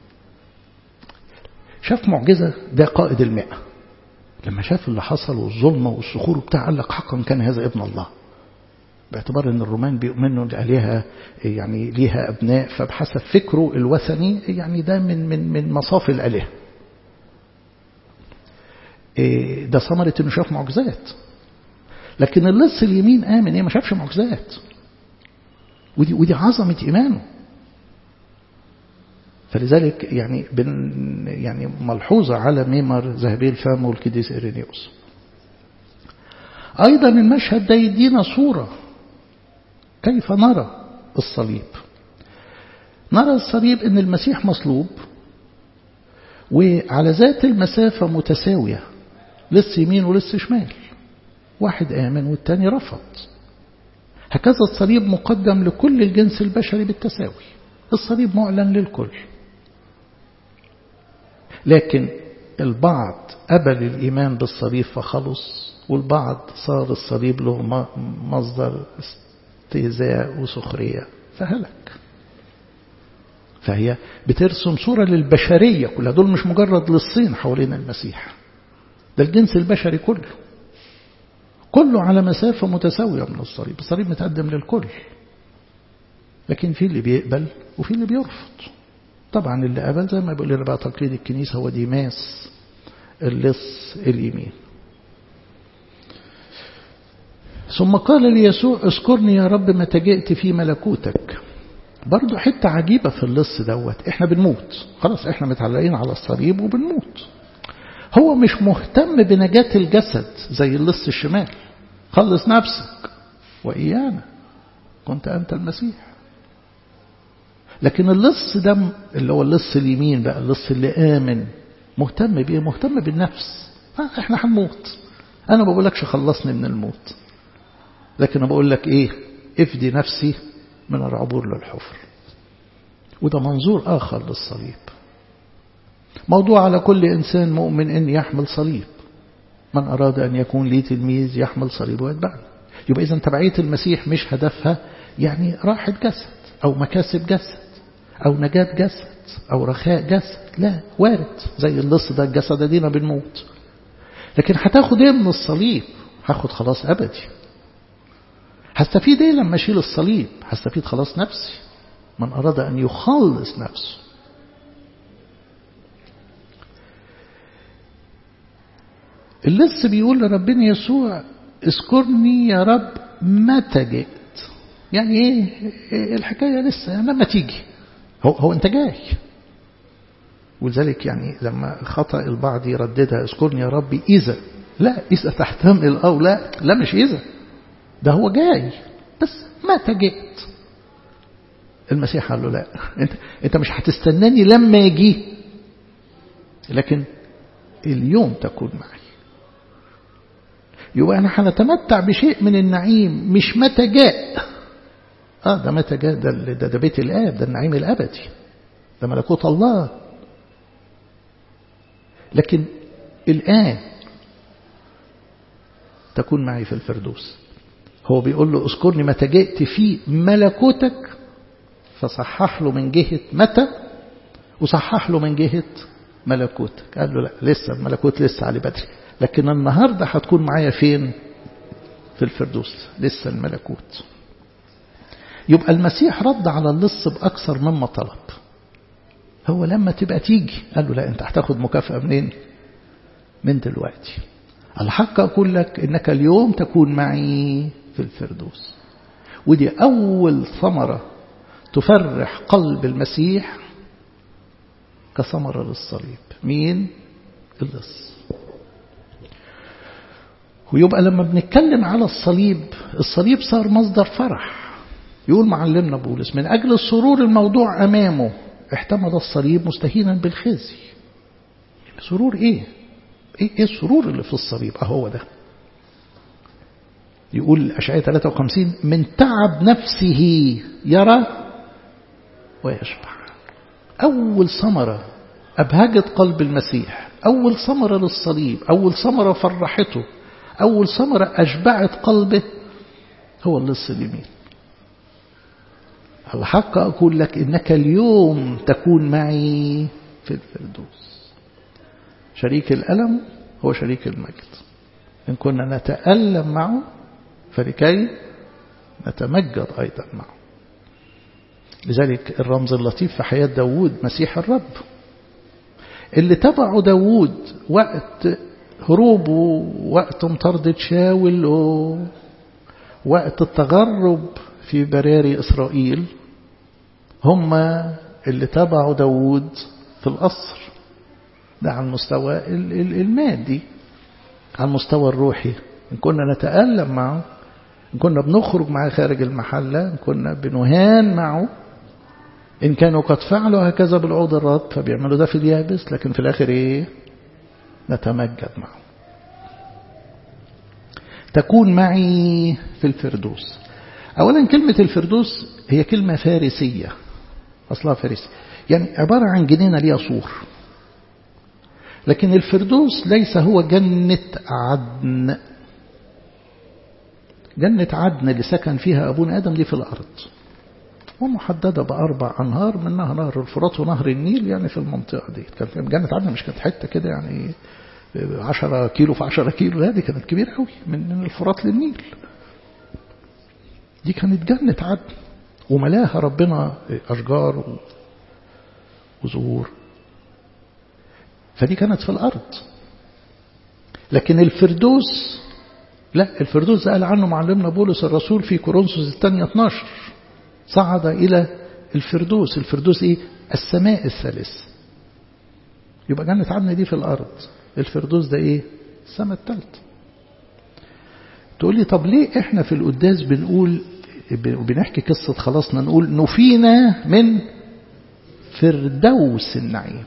شاف معجزة ده قائد المئة لما شاف اللي حصل والظلمة والصخور بتاع قال لك حقا كان هذا ابن الله باعتبار ان الرومان بيؤمنوا عليها يعني ليها ابناء فبحسب فكره الوثني يعني ده من من من مصاف الالهه ده ثمرة انه شاف معجزات لكن اللص اليمين آمن ايه ما شافش معجزات ودي ودي عظمة إيمانه فلذلك يعني بن يعني ملحوظة على ميمر ذهبي الفم والكديس إيرينيوس أيضا المشهد ده يدينا صورة كيف نرى الصليب نرى الصليب ان المسيح مصلوب وعلى ذات المسافة متساوية لص يمين ولص شمال واحد آمن والتاني رفض هكذا الصليب مقدم لكل الجنس البشري بالتساوي الصليب معلن للكل لكن البعض قبل الإيمان بالصليب فخلص والبعض صار الصليب له مصدر استهزاء وسخرية فهلك فهي بترسم صورة للبشرية كلها دول مش مجرد لصين حوالين المسيح ده الجنس البشري كله كله على مسافة متساوية من الصليب الصليب متقدم للكل لكن في اللي بيقبل وفي اللي بيرفض طبعا اللي قبل زي ما بيقول لنا بقى تقليد الكنيسة هو ديماس اللص اليمين ثم قال ليسوع اذكرني يا رب متى جئت في ملكوتك برضو حتة عجيبة في اللص دوت احنا بنموت خلاص احنا متعلقين على الصليب وبنموت هو مش مهتم بنجاة الجسد زي اللص الشمال خلص نفسك وإيانا كنت أنت المسيح لكن اللص ده اللي هو اللص اليمين بقى اللص اللي آمن مهتم بيه مهتم بالنفس احنا هنموت انا ما بقولكش خلصني من الموت لكن انا بقول لك ايه افدي نفسي من العبور للحفر وده منظور آخر للصليب موضوع على كل إنسان مؤمن أن يحمل صليب من أراد أن يكون لي تلميذ يحمل صليب ويتبعني يبقى إذا تبعية المسيح مش هدفها يعني راحة جسد أو مكاسب جسد أو نجاة جسد أو رخاء جسد لا وارد زي اللص ده الجسد دينا بنموت لكن هتاخد ايه من الصليب هاخد خلاص أبدي هستفيد ايه لما اشيل الصليب هستفيد خلاص نفسي من أراد أن يخلص نفسه اللص بيقول لربنا يسوع اذكرني يا رب متى جئت يعني ايه الحكاية لسه لما تيجي هو, هو انت جاي ولذلك يعني لما خطأ البعض يرددها اذكرني يا رب إذا لا إذا تحتمل أو لا لا مش إذا ده هو جاي بس متى جئت المسيح قال له لا انت, انت مش هتستناني لما يجي لكن اليوم تكون معي يبقى انا هنتمتع بشيء من النعيم مش متى جاء اه ده متى جاء ده, ده, ده بيت الاب ده النعيم الابدي ده ملكوت الله لكن الان تكون معي في الفردوس هو بيقول له اذكرني متى جئت في ملكوتك فصحح له من جهة متى وصحح له من جهة ملكوتك قال له لا لسه الملكوت لسه علي بدري لكن النهاردة هتكون معايا فين في الفردوس لسه الملكوت يبقى المسيح رد على اللص بأكثر مما طلب هو لما تبقى تيجي قال له لا انت هتاخد مكافأة منين من دلوقتي الحق أقول لك إنك اليوم تكون معي في الفردوس ودي أول ثمرة تفرح قلب المسيح كثمرة للصليب مين اللص ويبقى لما بنتكلم على الصليب الصليب صار مصدر فرح يقول معلمنا بولس من أجل السرور الموضوع أمامه احتمل الصليب مستهينا بالخزي سرور ايه ايه ايه السرور اللي في الصليب اهو ده يقول أشعية 53 من تعب نفسه يرى ويشبع أول ثمرة أبهجت قلب المسيح أول ثمرة للصليب أول ثمرة فرحته أول ثمرة أشبعت قلبه هو اللص اليمين الحق أقول لك إنك اليوم تكون معي في الفردوس شريك الألم هو شريك المجد إن كنا نتألم معه فلكي نتمجد أيضا معه لذلك الرمز اللطيف في حياة داود مسيح الرب اللي تبعه داود وقت هروبه وقت مطاردة شاول وقت التغرب في براري إسرائيل هم اللي تبعوا داود في القصر ده على المستوى المادي على المستوى الروحي إن كنا نتألم معه إن كنا بنخرج معه خارج المحلة إن كنا بنهان معه إن كانوا قد فعلوا هكذا بالعود الرب فبيعملوا ده في اليابس لكن في الآخر إيه نتمجد معه تكون معي في الفردوس أولا كلمة الفردوس هي كلمة فارسية أصلها فارسي يعني عبارة عن جنينة ليها سور لكن الفردوس ليس هو جنة عدن جنة عدن اللي سكن فيها أبونا آدم دي في الأرض ومحددة بأربع أنهار منها نهر الفرات ونهر النيل يعني في المنطقة دي كانت جنة عدن مش كانت حتة كده يعني 10 كيلو في 10 كيلو لا دي كانت كبيرة قوي من الفرات للنيل دي كانت جنة عدن وملاها ربنا أشجار وزهور فدي كانت في الأرض لكن الفردوس لا الفردوس قال عنه معلمنا بولس الرسول في كورنثوس الثانية 12 صعد إلى الفردوس الفردوس إيه السماء الثالث يبقى جنة عدن دي في الأرض الفردوس ده إيه السماء الثالثة تقول لي طب ليه إحنا في القداس بنقول بنحكي قصة خلاصنا نقول نفينا من فردوس النعيم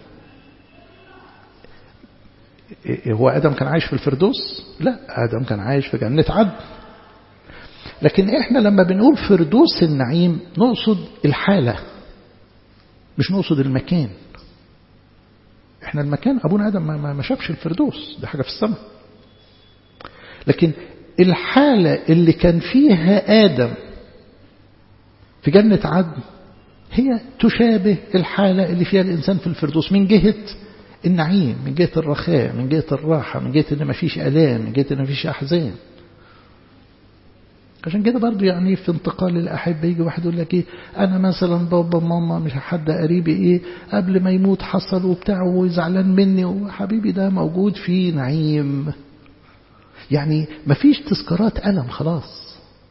هو آدم كان عايش في الفردوس لا آدم كان عايش في جنة عدن لكن احنا لما بنقول فردوس النعيم نقصد الحالة مش نقصد المكان احنا المكان ابونا ادم ما, ما شافش الفردوس ده حاجة في السماء لكن الحالة اللي كان فيها آدم في جنة عدن هي تشابه الحالة اللي فيها الإنسان في الفردوس من جهة النعيم من جهة الرخاء من جهة الراحة من جهة ان ما فيش ألام من جهة ان ما فيش أحزان عشان كده برضو يعني في انتقال الأحبة يجي واحد يقول لك إيه أنا مثلا بابا ماما مش حد قريبي إيه قبل ما يموت حصل وبتاع وزعلان مني وحبيبي ده موجود في نعيم يعني ما فيش تذكارات ألم خلاص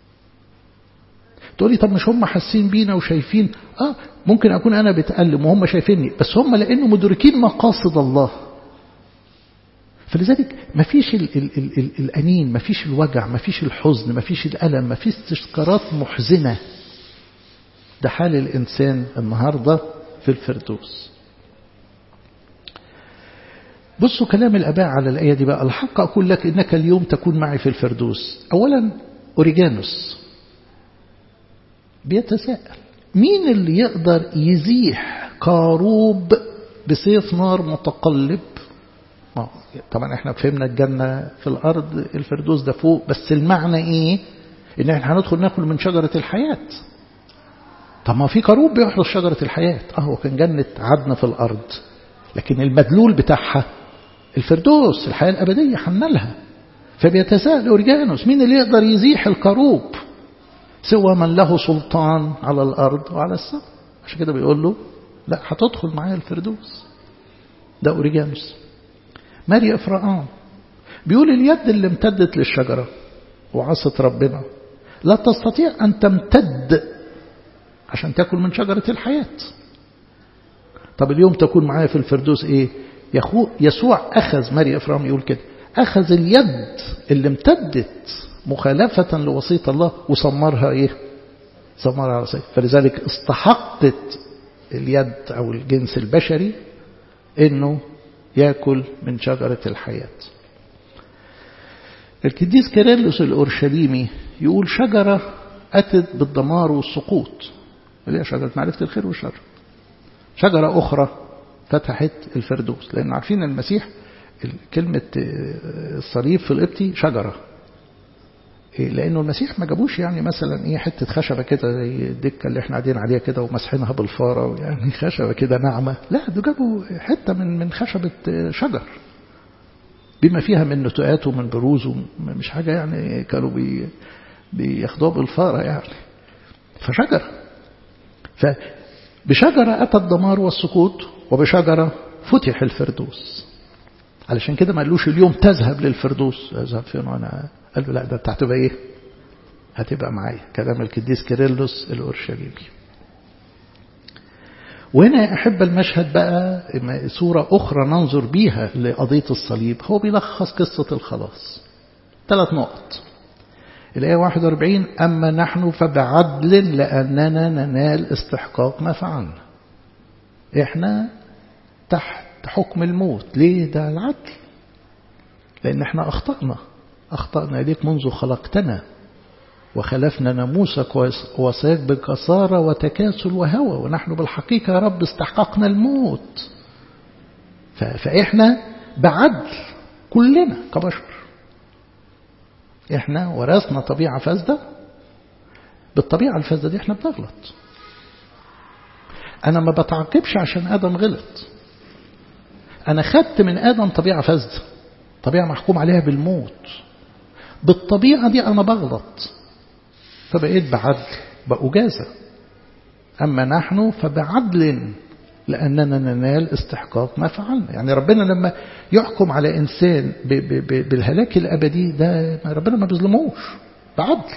تقولي طب مش هم حاسين بينا وشايفين آه ممكن أكون أنا بتألم وهم شايفيني بس هم لأنه مدركين مقاصد الله فلذلك ما فيش ال ال ال ال الأنين ما فيش الوجع ما فيش الحزن ما فيش الألم ما فيش تذكارات محزنة ده حال الإنسان النهاردة في الفردوس بصوا كلام الأباء على الآية دي بقى الحق أقول لك إنك اليوم تكون معي في الفردوس أولا أوريجانوس بيتساءل مين اللي يقدر يزيح كاروب بسيف نار متقلب طبعا احنا فهمنا الجنة في الأرض الفردوس ده فوق بس المعنى ايه ان احنا هندخل ناكل من شجرة الحياة طب ما في كروب بيحرس شجرة الحياة اهو كان جنة عدن في الأرض لكن المدلول بتاعها الفردوس الحياة الأبدية حملها فبيتساءل أورجانوس مين اللي يقدر يزيح الكروب سوى من له سلطان على الأرض وعلى السماء عشان كده بيقول له لا هتدخل معايا الفردوس ده أوريجانوس ماري إفرقام بيقول اليد اللي امتدت للشجرة وعصت ربنا لا تستطيع أن تمتد عشان تأكل من شجرة الحياة طب اليوم تكون معايا في الفردوس إيه يسوع أخذ ماري إفرام يقول كده أخذ اليد اللي امتدت مخالفة لوصية الله وصمرها إيه صمرها على صيد فلذلك استحقت اليد أو الجنس البشري إنه يأكل من شجرة الحياة القديس كيرلس الأورشليمي يقول شجرة أتت بالدمار والسقوط اللي هي شجرة معرفة الخير والشر شجرة أخرى فتحت الفردوس لأن عارفين المسيح كلمة الصليب في القبطي شجرة لأنه المسيح ما جابوش يعني مثلا إيه حتة خشبة كده زي الدكة اللي احنا قاعدين عليها كده ومسحينها بالفارة يعني خشبة كده ناعمة لا ده جابوا حتة من من خشبة شجر بما فيها من نتوءات ومن بروز مش حاجة يعني كانوا بي بياخدوها بالفارة يعني فشجرة فبشجرة أتى الدمار والسقوط وبشجرة فتح الفردوس علشان كده ما قالوش اليوم تذهب للفردوس اذهب فين وانا قال له لا ده انت هتبقى ايه هتبقى معايا كلام القديس كيرلس الاورشليمي وهنا أحب المشهد بقى صورة أخرى ننظر بيها لقضية الصليب هو بيلخص قصة الخلاص ثلاث نقط الآية 41 أما نحن فبعدل لأننا ننال استحقاق ما فعلنا إحنا تحت حكم الموت ليه ده العدل لأن احنا أخطأنا أخطأنا إليك منذ خلقتنا وخلفنا ناموسك ووصاك بكثارة وتكاسل وهوى ونحن بالحقيقة يا رب استحققنا الموت فإحنا بعدل كلنا كبشر إحنا ورثنا طبيعة فاسدة بالطبيعة الفاسدة دي إحنا بنغلط أنا ما بتعاقبش عشان آدم غلط أنا خدت من آدم طبيعة فاسدة طبيعة محكوم عليها بالموت بالطبيعة دي أنا بغلط فبقيت بعدل بأجازة أما نحن فبعدل لأننا ننال استحقاق ما فعلنا يعني ربنا لما يحكم على إنسان ب ب ب بالهلاك الأبدي ده ربنا ما بيظلموش بعدل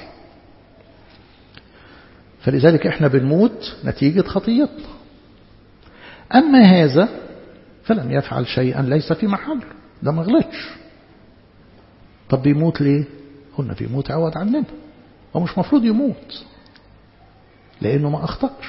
فلذلك احنا بنموت نتيجة خطيتنا أما هذا فلم يفعل شيئا ليس في محله ده ما غلطش طب بيموت ليه قلنا بيموت عوض عننا هو مش مفروض يموت لأنه ما أخطأش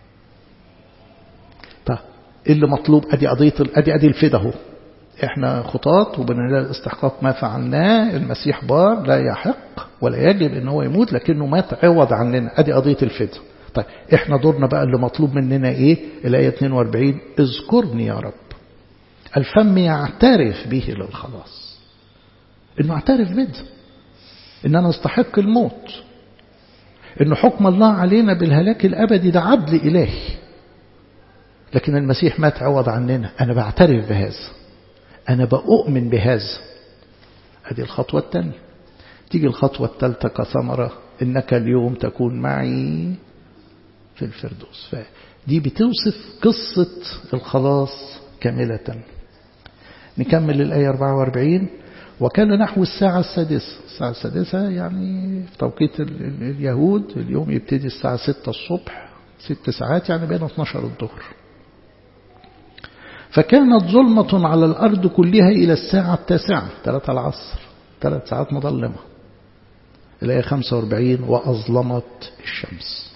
طب اللي مطلوب أدي قضية أدي أدي الفدا اهو إحنا خطاط وبننال استحقاق ما فعلناه المسيح بار لا يحق ولا يجب إن هو يموت لكنه مات عوض عننا أدي قضية الفدا طيب إحنا دورنا بقى اللي مطلوب مننا إيه الآية 42 اذكرني يا رب الفم يعترف به للخلاص إنه اعترف بده إن أنا استحق الموت إن حكم الله علينا بالهلاك الأبدي ده عدل إلهي لكن المسيح مات عوض عننا أنا بعترف بهذا أنا بأؤمن بهذا هذه الخطوة الثانية تيجي الخطوة الثالثة كثمرة إنك اليوم تكون معي في الفردوس فدي بتوصف قصة الخلاص كاملة نكمل الآية 44 وكان نحو الساعة السادسة الساعة السادسة يعني في توقيت اليهود اليوم يبتدي الساعة 6 الصبح ست ساعات يعني بين 12 الظهر فكانت ظلمة على الأرض كلها إلى الساعة التاسعة ثلاثة العصر ثلاث ساعات مظلمة الآية 45 وأظلمت الشمس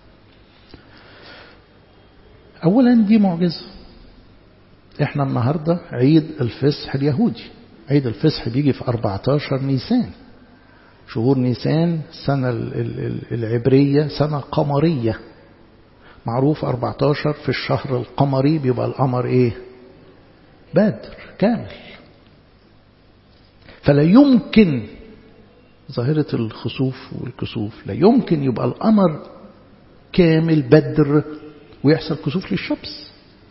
أولا دي معجزة احنا النهاردة عيد الفصح اليهودي عيد الفصح بيجي في 14 نيسان شهور نيسان السنة العبرية سنة قمرية معروف 14 في الشهر القمري بيبقى القمر ايه بدر كامل فلا يمكن ظاهرة الخسوف والكسوف لا يمكن يبقى القمر كامل بدر ويحصل كسوف للشمس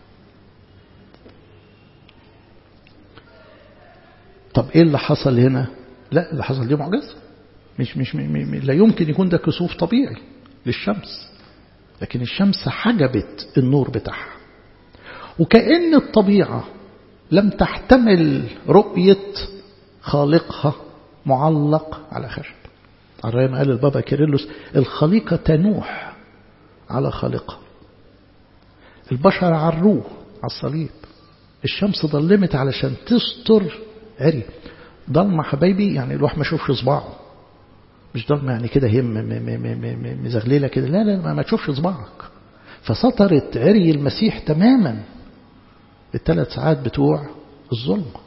طب ايه اللي حصل هنا لا اللي حصل دي معجزة مش مش م- لا يمكن يكون ده كسوف طبيعي للشمس لكن الشمس حجبت النور بتاعها وكأن الطبيعة لم تحتمل رؤية خالقها معلق على خشب على ما قال البابا كيرلس الخليقة تنوح على خالقها البشر عروه على الصليب الشمس ظلمت علشان تستر عري ضلمة حبايبي يعني الواحد ما يشوفش صباعه مش ضلمة يعني كده هي مزغللة كده لا لا ما تشوفش صباعك فسطرت عري المسيح تماما الثلاث ساعات بتوع الظلمة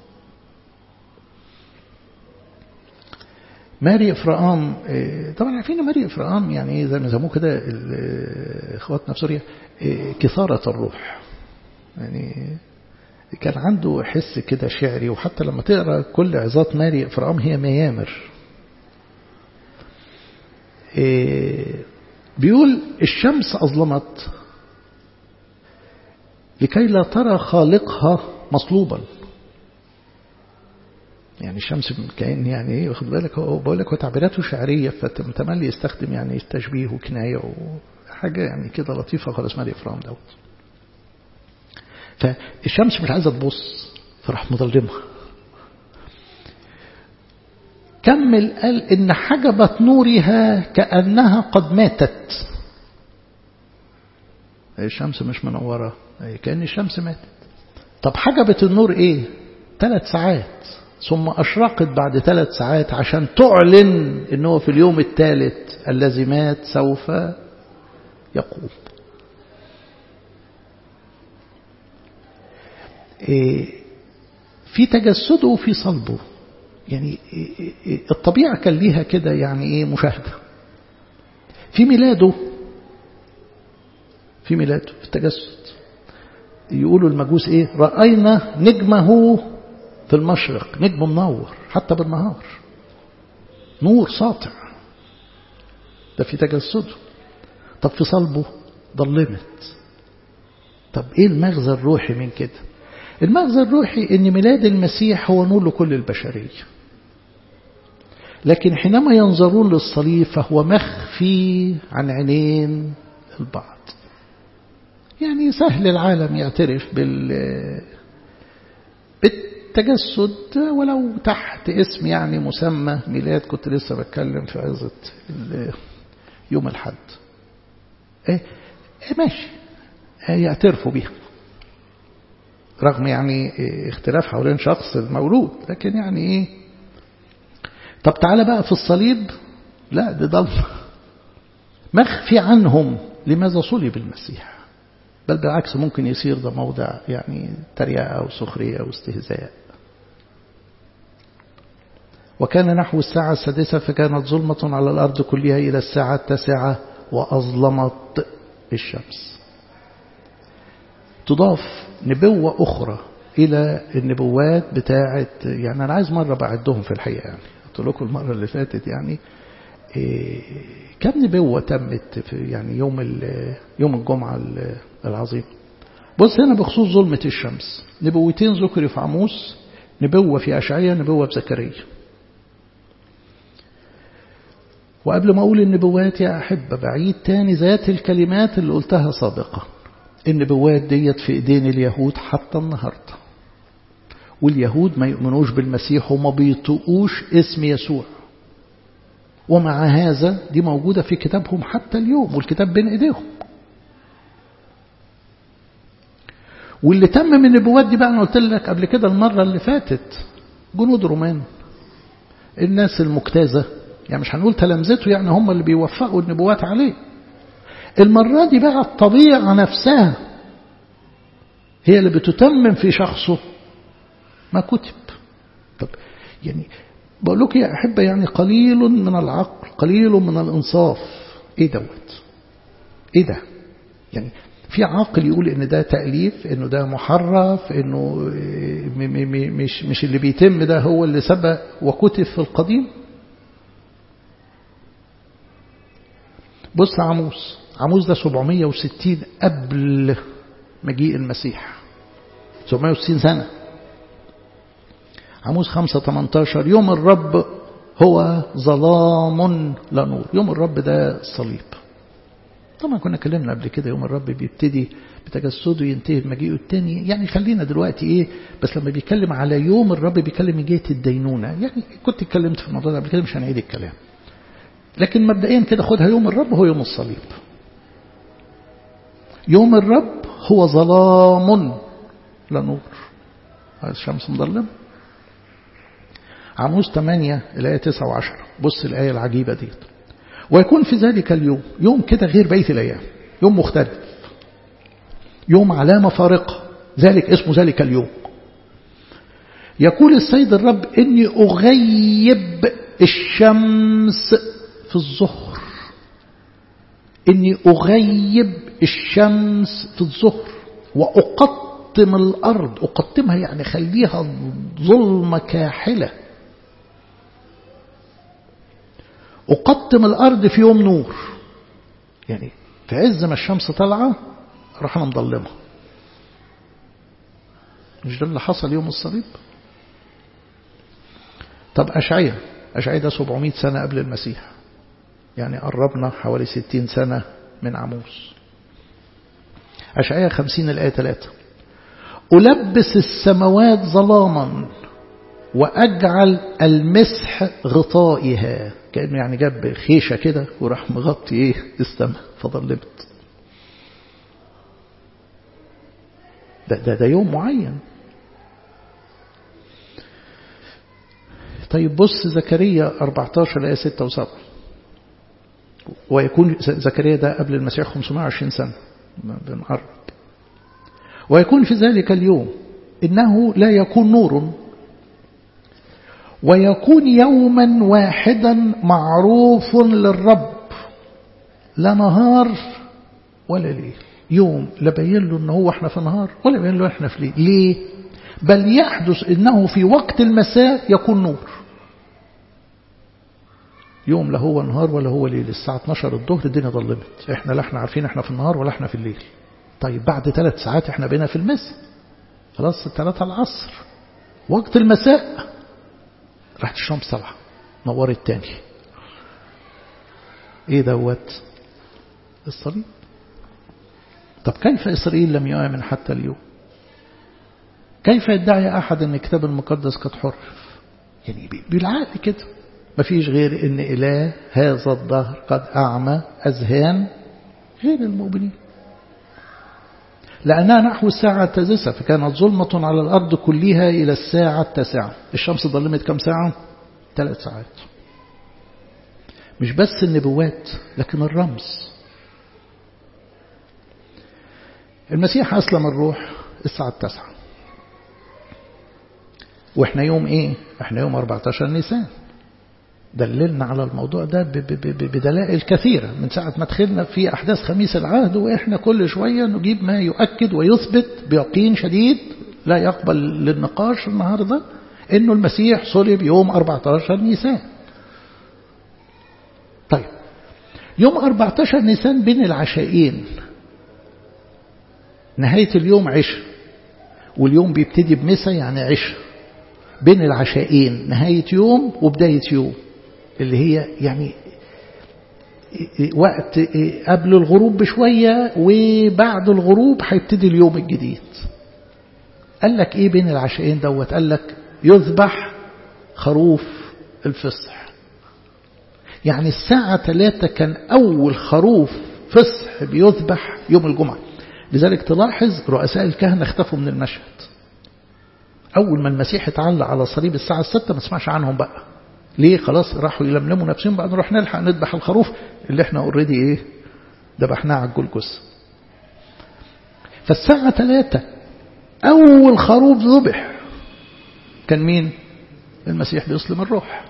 ماري إفرام طبعا عارفين ماري إفرام يعني زي ما يسموه كده إخواتنا في سوريا كثارة الروح يعني كان عنده حس كده شعري وحتى لما تقرأ كل عظات ماري إفرام هي ميامر بيقول الشمس أظلمت لكي لا ترى خالقها مصلوبا يعني الشمس كأن يعني ايه واخد بالك هو بقول لك هو تعبيراته شعرية فتملي يستخدم يعني تشبيه وكناية وحاجة يعني كده لطيفة خالص مالي إفرام دوت فالشمس مش عايزة تبص فراح مظلمها كمل قال إن حجبت نورها كأنها قد ماتت الشمس مش منورة كأن الشمس ماتت طب حجبت النور إيه ثلاث ساعات ثم أشرقت بعد ثلاث ساعات عشان تعلن أنه في اليوم الثالث الذي مات سوف يقوم في تجسده وفي صلبه يعني الطبيعة كان ليها كده يعني ايه مشاهدة في ميلاده في ميلاده في التجسد يقولوا المجوس ايه رأينا نجمه في المشرق نجم منور حتى بالنهار نور ساطع ده في تجسده طب في صلبه ضلمت طب ايه المغزى الروحي من كده المغزى الروحي ان ميلاد المسيح هو نور لكل البشرية لكن حينما ينظرون للصليب فهو مخفي عن عينين البعض يعني سهل العالم يعترف بال بالتجسد ولو تحت اسم يعني مسمى ميلاد كنت لسه بتكلم في عظة يوم الحد ايه, إيه ماشي إيه يعترفوا بيها رغم يعني اختلاف حوالين شخص المولود لكن يعني ايه طب تعالى بقى في الصليب لا ده ضلمة مخفي عنهم لماذا صلب المسيح بل بالعكس ممكن يصير ده موضع يعني تريقة وسخرية واستهزاء وكان نحو الساعة السادسة فكانت ظلمة على الأرض كلها إلى الساعة التاسعة وأظلمت الشمس تضاف نبوة أخرى إلى النبوات بتاعة يعني أنا عايز مرة بعدهم في الحقيقة يعني قلت لكم المرة اللي فاتت يعني إيه كم نبوة تمت في يعني يوم يوم الجمعة العظيم بص هنا بخصوص ظلمة الشمس نبوتين ذكر في عموس نبوة في أشعية نبوة في زكريا وقبل ما أقول النبوات يا أحبة بعيد تاني ذات الكلمات اللي قلتها سابقا النبوات ديت في ايدين اليهود حتى النهاردة واليهود ما يؤمنوش بالمسيح وما بيطقوش اسم يسوع ومع هذا دي موجودة في كتابهم حتى اليوم والكتاب بين ايديهم واللي تمم النبوات دي بقى أنا قلت لك قبل كده المرة اللي فاتت جنود رومان الناس المجتازة يعني مش هنقول تلامذته يعني هم اللي بيوفقوا النبوات عليه المرة دي بقى الطبيعة نفسها هي اللي بتتمم في شخصه ما كتب طب يعني بقول لك يا أحبة يعني قليل من العقل قليل من الإنصاف إيه دوت إيه ده يعني في عاقل يقول إن ده تأليف إنه ده محرف إنه مش مش اللي بيتم ده هو اللي سبق وكتب في القديم بص عموس عموس ده 760 قبل مجيء المسيح 760 سنة عموس 5 18 يوم الرب هو ظلام لا نور يوم الرب ده الصليب طبعا كنا اتكلمنا قبل كده يوم الرب بيبتدي بتجسده ينتهي بمجيئه الثاني يعني خلينا دلوقتي ايه بس لما بيتكلم على يوم الرب بيتكلم من جهه الدينونه يعني كنت اتكلمت في الموضوع ده قبل كده مش هنعيد الكلام لكن مبدئيا كده خدها يوم الرب هو يوم الصليب يوم الرب هو ظلام لا نور الشمس مظلمه عموس 8 الآية 9 و10 بص الآية العجيبة دي ويكون في ذلك اليوم يوم كده غير بقية الأيام يوم مختلف يوم علامة فارقة ذلك اسمه ذلك اليوم يقول السيد الرب إني أغيب الشمس في الظهر إني أغيب الشمس في الظهر وأقطم الأرض أقطمها يعني خليها ظلمة كاحلة أقطم الأرض في يوم نور يعني في عز ما الشمس طالعة راح أنا مظلمة مش ده اللي حصل يوم الصليب طب أشعية أشعية ده 700 سنة قبل المسيح يعني قربنا حوالي 60 سنة من عموس أشعية 50 الآية 3 ألبس السماوات ظلاما وأجعل المسح غطائها كأنه يعني جاب خيشة كده وراح مغطي إيه السماء فظلمت ده, ده, ده يوم معين طيب بص زكريا 14 آية 6 و7 ويكون زكريا ده قبل المسيح 520 سنة بنقرب ويكون في ذلك اليوم إنه لا يكون نور ويكون يوما واحدا معروف للرب لا نهار ولا ليل يوم لا بين له ان هو احنا في نهار ولا بين له احنا في ليل ليه بل يحدث انه في وقت المساء يكون نور يوم لا هو نهار ولا هو ليل الساعة 12 الظهر الدنيا ظلمت احنا لا احنا عارفين احنا في النهار ولا احنا في الليل طيب بعد ثلاث ساعات احنا بقينا في المساء خلاص الثلاثة العصر وقت المساء راحت الشمس طالعة نورت تاني ايه دوت الصليب طب كيف إسرائيل لم يؤمن حتى اليوم كيف يدعي أحد أن الكتاب المقدس قد حرف يعني بالعقل كده ما فيش غير أن إله هذا الظهر قد أعمى أذهان غير المؤمنين لأنها نحو الساعة التاسعة فكانت ظلمة على الأرض كلها إلى الساعة التاسعة الشمس ظلمت كم ساعة؟ ثلاث ساعات مش بس النبوات لكن الرمز المسيح أسلم الروح الساعة التاسعة وإحنا يوم إيه؟ إحنا يوم 14 نيسان دللنا على الموضوع ده بدلائل كثيرة من ساعة ما دخلنا في أحداث خميس العهد وإحنا كل شوية نجيب ما يؤكد ويثبت بيقين شديد لا يقبل للنقاش النهاردة إنه المسيح صلب يوم 14 نيسان طيب يوم 14 نيسان بين العشائين نهاية اليوم عشاء واليوم بيبتدي بمسا يعني عشاء بين العشائين نهاية يوم وبداية يوم اللي هي يعني وقت قبل الغروب بشوية وبعد الغروب هيبتدي اليوم الجديد قال لك ايه بين العشائين دوت قال لك يذبح خروف الفصح يعني الساعة ثلاثة كان أول خروف فصح بيذبح يوم الجمعة لذلك تلاحظ رؤساء الكهنة اختفوا من المشهد أول ما المسيح اتعلق على صليب الساعة الستة ما تسمعش عنهم بقى ليه خلاص راحوا يلملموا نفسهم بقى نروح نلحق نذبح الخروف اللي احنا اوريدي ايه ذبحناه على الجلجث فالساعة ثلاثة أول خروف ذبح كان مين المسيح بيسلم الروح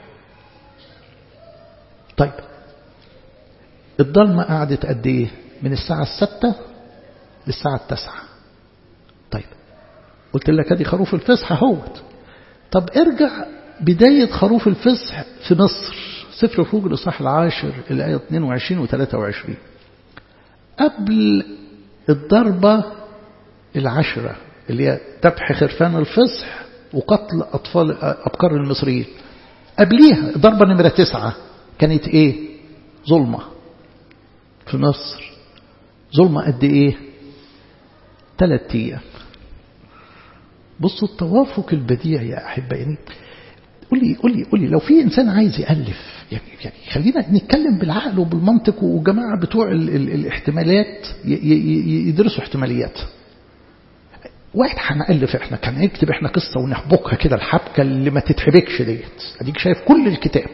طيب الضلمة قعدت قد ايه من الساعة الستة للساعة التسعة طيب قلت لك ادي خروف الفصح اهوت طب ارجع بداية خروف الفصح في مصر سفر الخروج الإصحاح العاشر الآية 22 و 23 قبل الضربة العشرة اللي هي ذبح خرفان الفصح وقتل أطفال أبكار المصريين قبليها الضربة نمرة تسعة كانت إيه ظلمة في مصر ظلمة قد إيه ثلاث أيام بصوا التوافق البديع يا أحبائي يعني قولي قولي قولي لو في إنسان عايز يألف يعني, يعني خلينا نتكلم بالعقل وبالمنطق وجماعة بتوع ال ال الاحتمالات يدرسوا احتماليات واحد هنألف احنا كان نكتب احنا قصة ونحبكها كده الحبكة اللي ما تتحبكش ديت اديك شايف كل الكتاب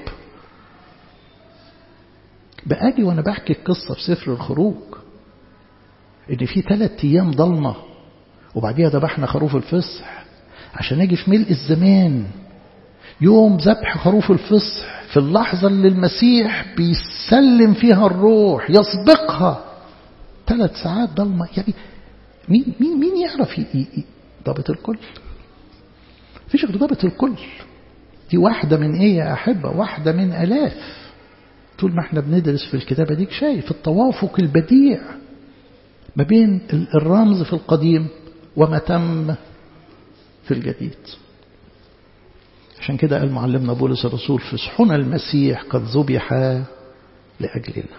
بأجي وانا بحكي القصة في سفر الخروج ان في ثلاث ايام ضلمة وبعديها ذبحنا خروف الفصح عشان اجي في ملء الزمان يوم ذبح خروف الفصح في اللحظة اللي المسيح بيسلم فيها الروح يسبقها ثلاث ساعات ضلمة يعني مين مين مين يعرف ضابط الكل؟ فيش غير ضابط الكل دي واحدة من ايه يا أحبة واحدة من ألاف طول ما احنا بندرس في الكتابة ديك شايف التوافق البديع ما بين الرمز في القديم وما تم في الجديد عشان كده قال معلمنا بولس الرسول فصحنا المسيح قد ذبح لأجلنا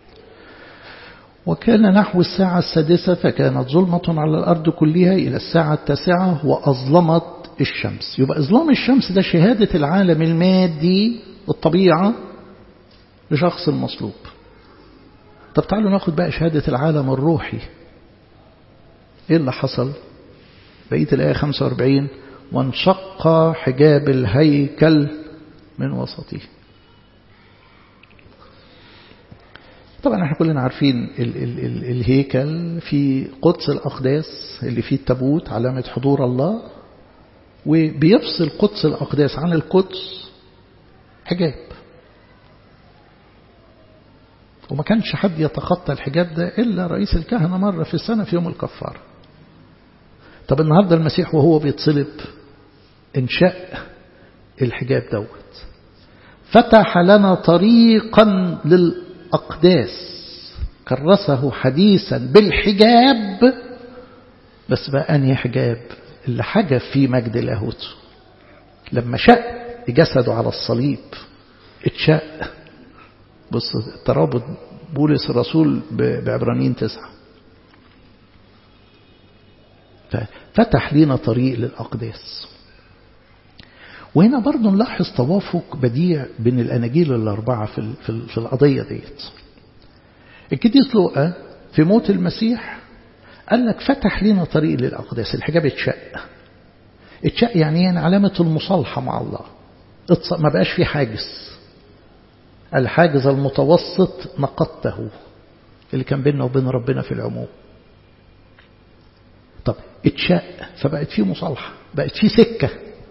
وكان نحو الساعة السادسة فكانت ظلمة على الأرض كلها إلى الساعة التاسعة وأظلمت الشمس يبقى إظلام الشمس ده شهادة العالم المادي الطبيعة لشخص المصلوب طب تعالوا ناخد بقى شهادة العالم الروحي إيه اللي حصل بقية الآية 45 وانشق حجاب الهيكل من وسطه طبعا احنا كلنا عارفين ال ال ال الهيكل في قدس الأقداس اللي فيه التابوت علامة حضور الله وبيفصل قدس الأقداس عن القدس حجاب وما كانش حد يتخطى الحجاب ده إلا رئيس الكهنة مرة في السنة في يوم الكفار طب النهاردة المسيح وهو بيتصلب انشاء الحجاب دوت فتح لنا طريقا للأقداس كرسه حديثا بالحجاب بس بقى أنهي حجاب اللي حجب فيه مجد لاهوته لما شق جسده على الصليب اتشق بص الترابط بولس الرسول بعبرانيين تسعة ففتح لنا طريق للأقداس وهنا برضو نلاحظ توافق بديع بين الأناجيل الأربعة في, في, في القضية ديت القديس لوقا في موت المسيح قال لك فتح لنا طريق للأقداس الحجاب اتشق اتشق يعني يعني علامة المصالحة مع الله ما بقاش في حاجز الحاجز المتوسط نقضته اللي كان بيننا وبين ربنا في العموم طب اتشق فبقت فيه مصالحة بقت فيه سكة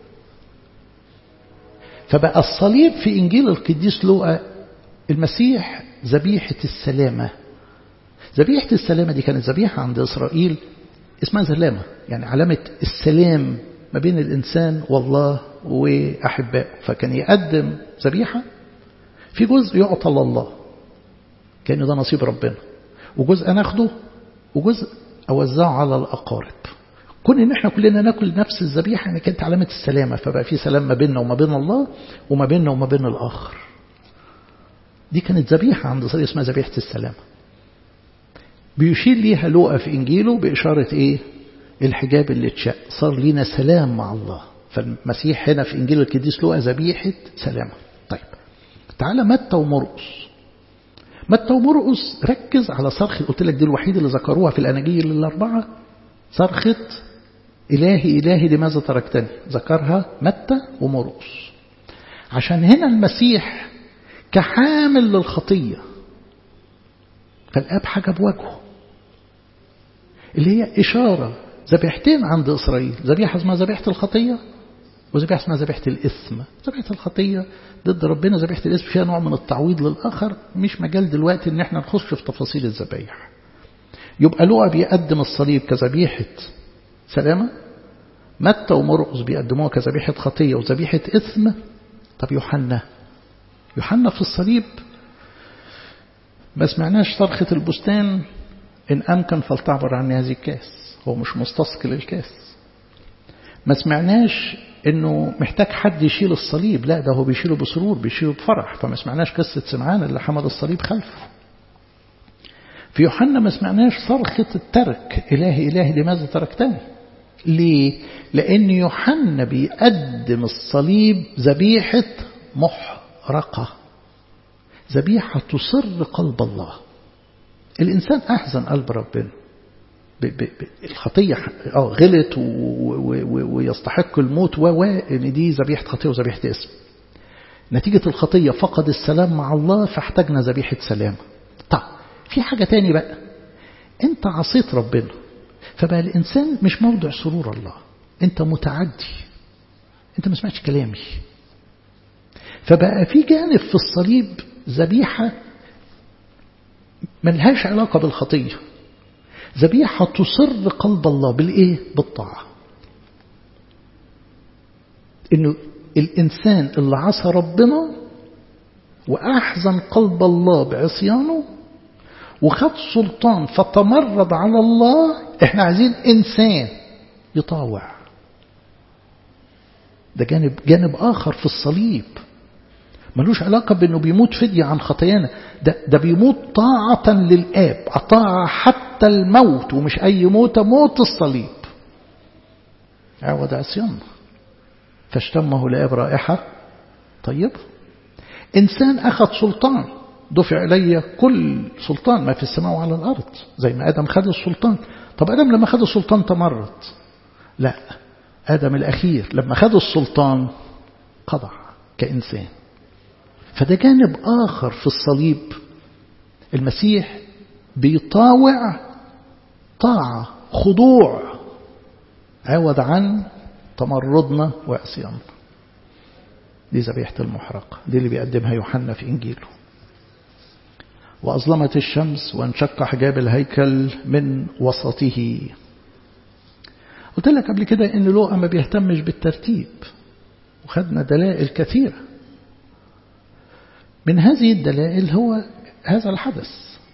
فبقى الصليب في إنجيل القديس لوقا المسيح ذبيحة السلامة ذبيحة السلامة دي كانت ذبيحة عند إسرائيل اسمها سلامة يعني علامة السلام ما بين الإنسان والله وأحبائه فكان يقدم ذبيحة في جزء يعطى لله كان ده نصيب ربنا وجزء ناخده وجزء أوزعه على الأقارب كون ان احنا كلنا ناكل نفس الذبيحه يعني كانت علامه السلامه فبقى في سلام ما بيننا وما بين الله وما بيننا وما بين الاخر دي كانت ذبيحه عند صليب اسمها ذبيحه السلامه بيشير ليها لوقا في انجيله باشاره ايه الحجاب اللي اتشق صار لينا سلام مع الله فالمسيح هنا في انجيل القديس لوقا ذبيحه سلامه طيب تعالى متى ومرقس متى ومرقس ركز على صرخ قلت لك دي الوحيدة اللي ذكروها في الأناجيل الأربعة صرخة إلهي إلهي لماذا تركتني ذكرها متى ومرقس عشان هنا المسيح كحامل للخطية فالآب حاجة بوجهه اللي هي إشارة ذبيحتين عند إسرائيل ذبيحة اسمها ذبيحة الخطية وذبيحة اسمها ذبيحة الإثم ذبيحة الخطية ضد ربنا ذبيحة الإثم فيها نوع من التعويض للآخر مش مجال دلوقتي إن احنا نخش في تفاصيل الذبايح يبقى لوقا بيقدم الصليب كذبيحة سلامة متى ومرقس بيقدموها كذبيحة خطية وذبيحة إثم طب يوحنا يوحنا في الصليب ما سمعناش صرخة البستان إن أمكن فلتعبر عني هذه الكاس هو مش مستثقل الكاس ما سمعناش انه محتاج حد يشيل الصليب لا ده هو بيشيله بسرور بيشيله بفرح فما سمعناش قصة سمعان اللي حمل الصليب خلفه في يوحنا ما سمعناش صرخة الترك إلهي إلهي لماذا تركتني ليه لأن يوحنا بيقدم الصليب ذبيحة محرقة ذبيحة تصر قلب الله الإنسان أحزن قلب ربنا الخطية اه غلط ويستحق الموت و ان دي ذبيحة خطية وذبيحة اسم نتيجة الخطية فقد السلام مع الله فاحتاجنا ذبيحة سلام طب في حاجة تاني بقى انت عصيت ربنا فبقى الإنسان مش موضع سرور الله انت متعدي انت ما سمعتش كلامي فبقى في جانب في الصليب ذبيحة ملهاش علاقة بالخطية ذبيحة تصر قلب الله بالإيه؟ بالطاعة إنه الإنسان اللي عصى ربنا وأحزن قلب الله بعصيانه وخد سلطان فتمرد على الله احنا عايزين إنسان يطاوع ده جانب جانب آخر في الصليب ملوش علاقة بأنه بيموت فدية عن خطايانا ده, ده بيموت طاعة للآب أطاع حتى الموت ومش أي موت موت الصليب عوض عصيان فاشتمه لآب رائحة طيب إنسان أخذ سلطان دفع إلي كل سلطان ما في السماء وعلى الأرض زي ما آدم خد السلطان طب آدم لما خد السلطان تمرد لا آدم الأخير لما خد السلطان خضع كإنسان فده جانب آخر في الصليب المسيح بيطاوع طاعة خضوع عوض عن تمردنا وعصياننا دي ذبيحة المحرقة دي اللي بيقدمها يوحنا في إنجيله وأظلمت الشمس وانشق حجاب الهيكل من وسطه قلت لك قبل كده إن لوقا ما بيهتمش بالترتيب وخدنا دلائل كثيرة من هذه الدلائل هو هذا الحدث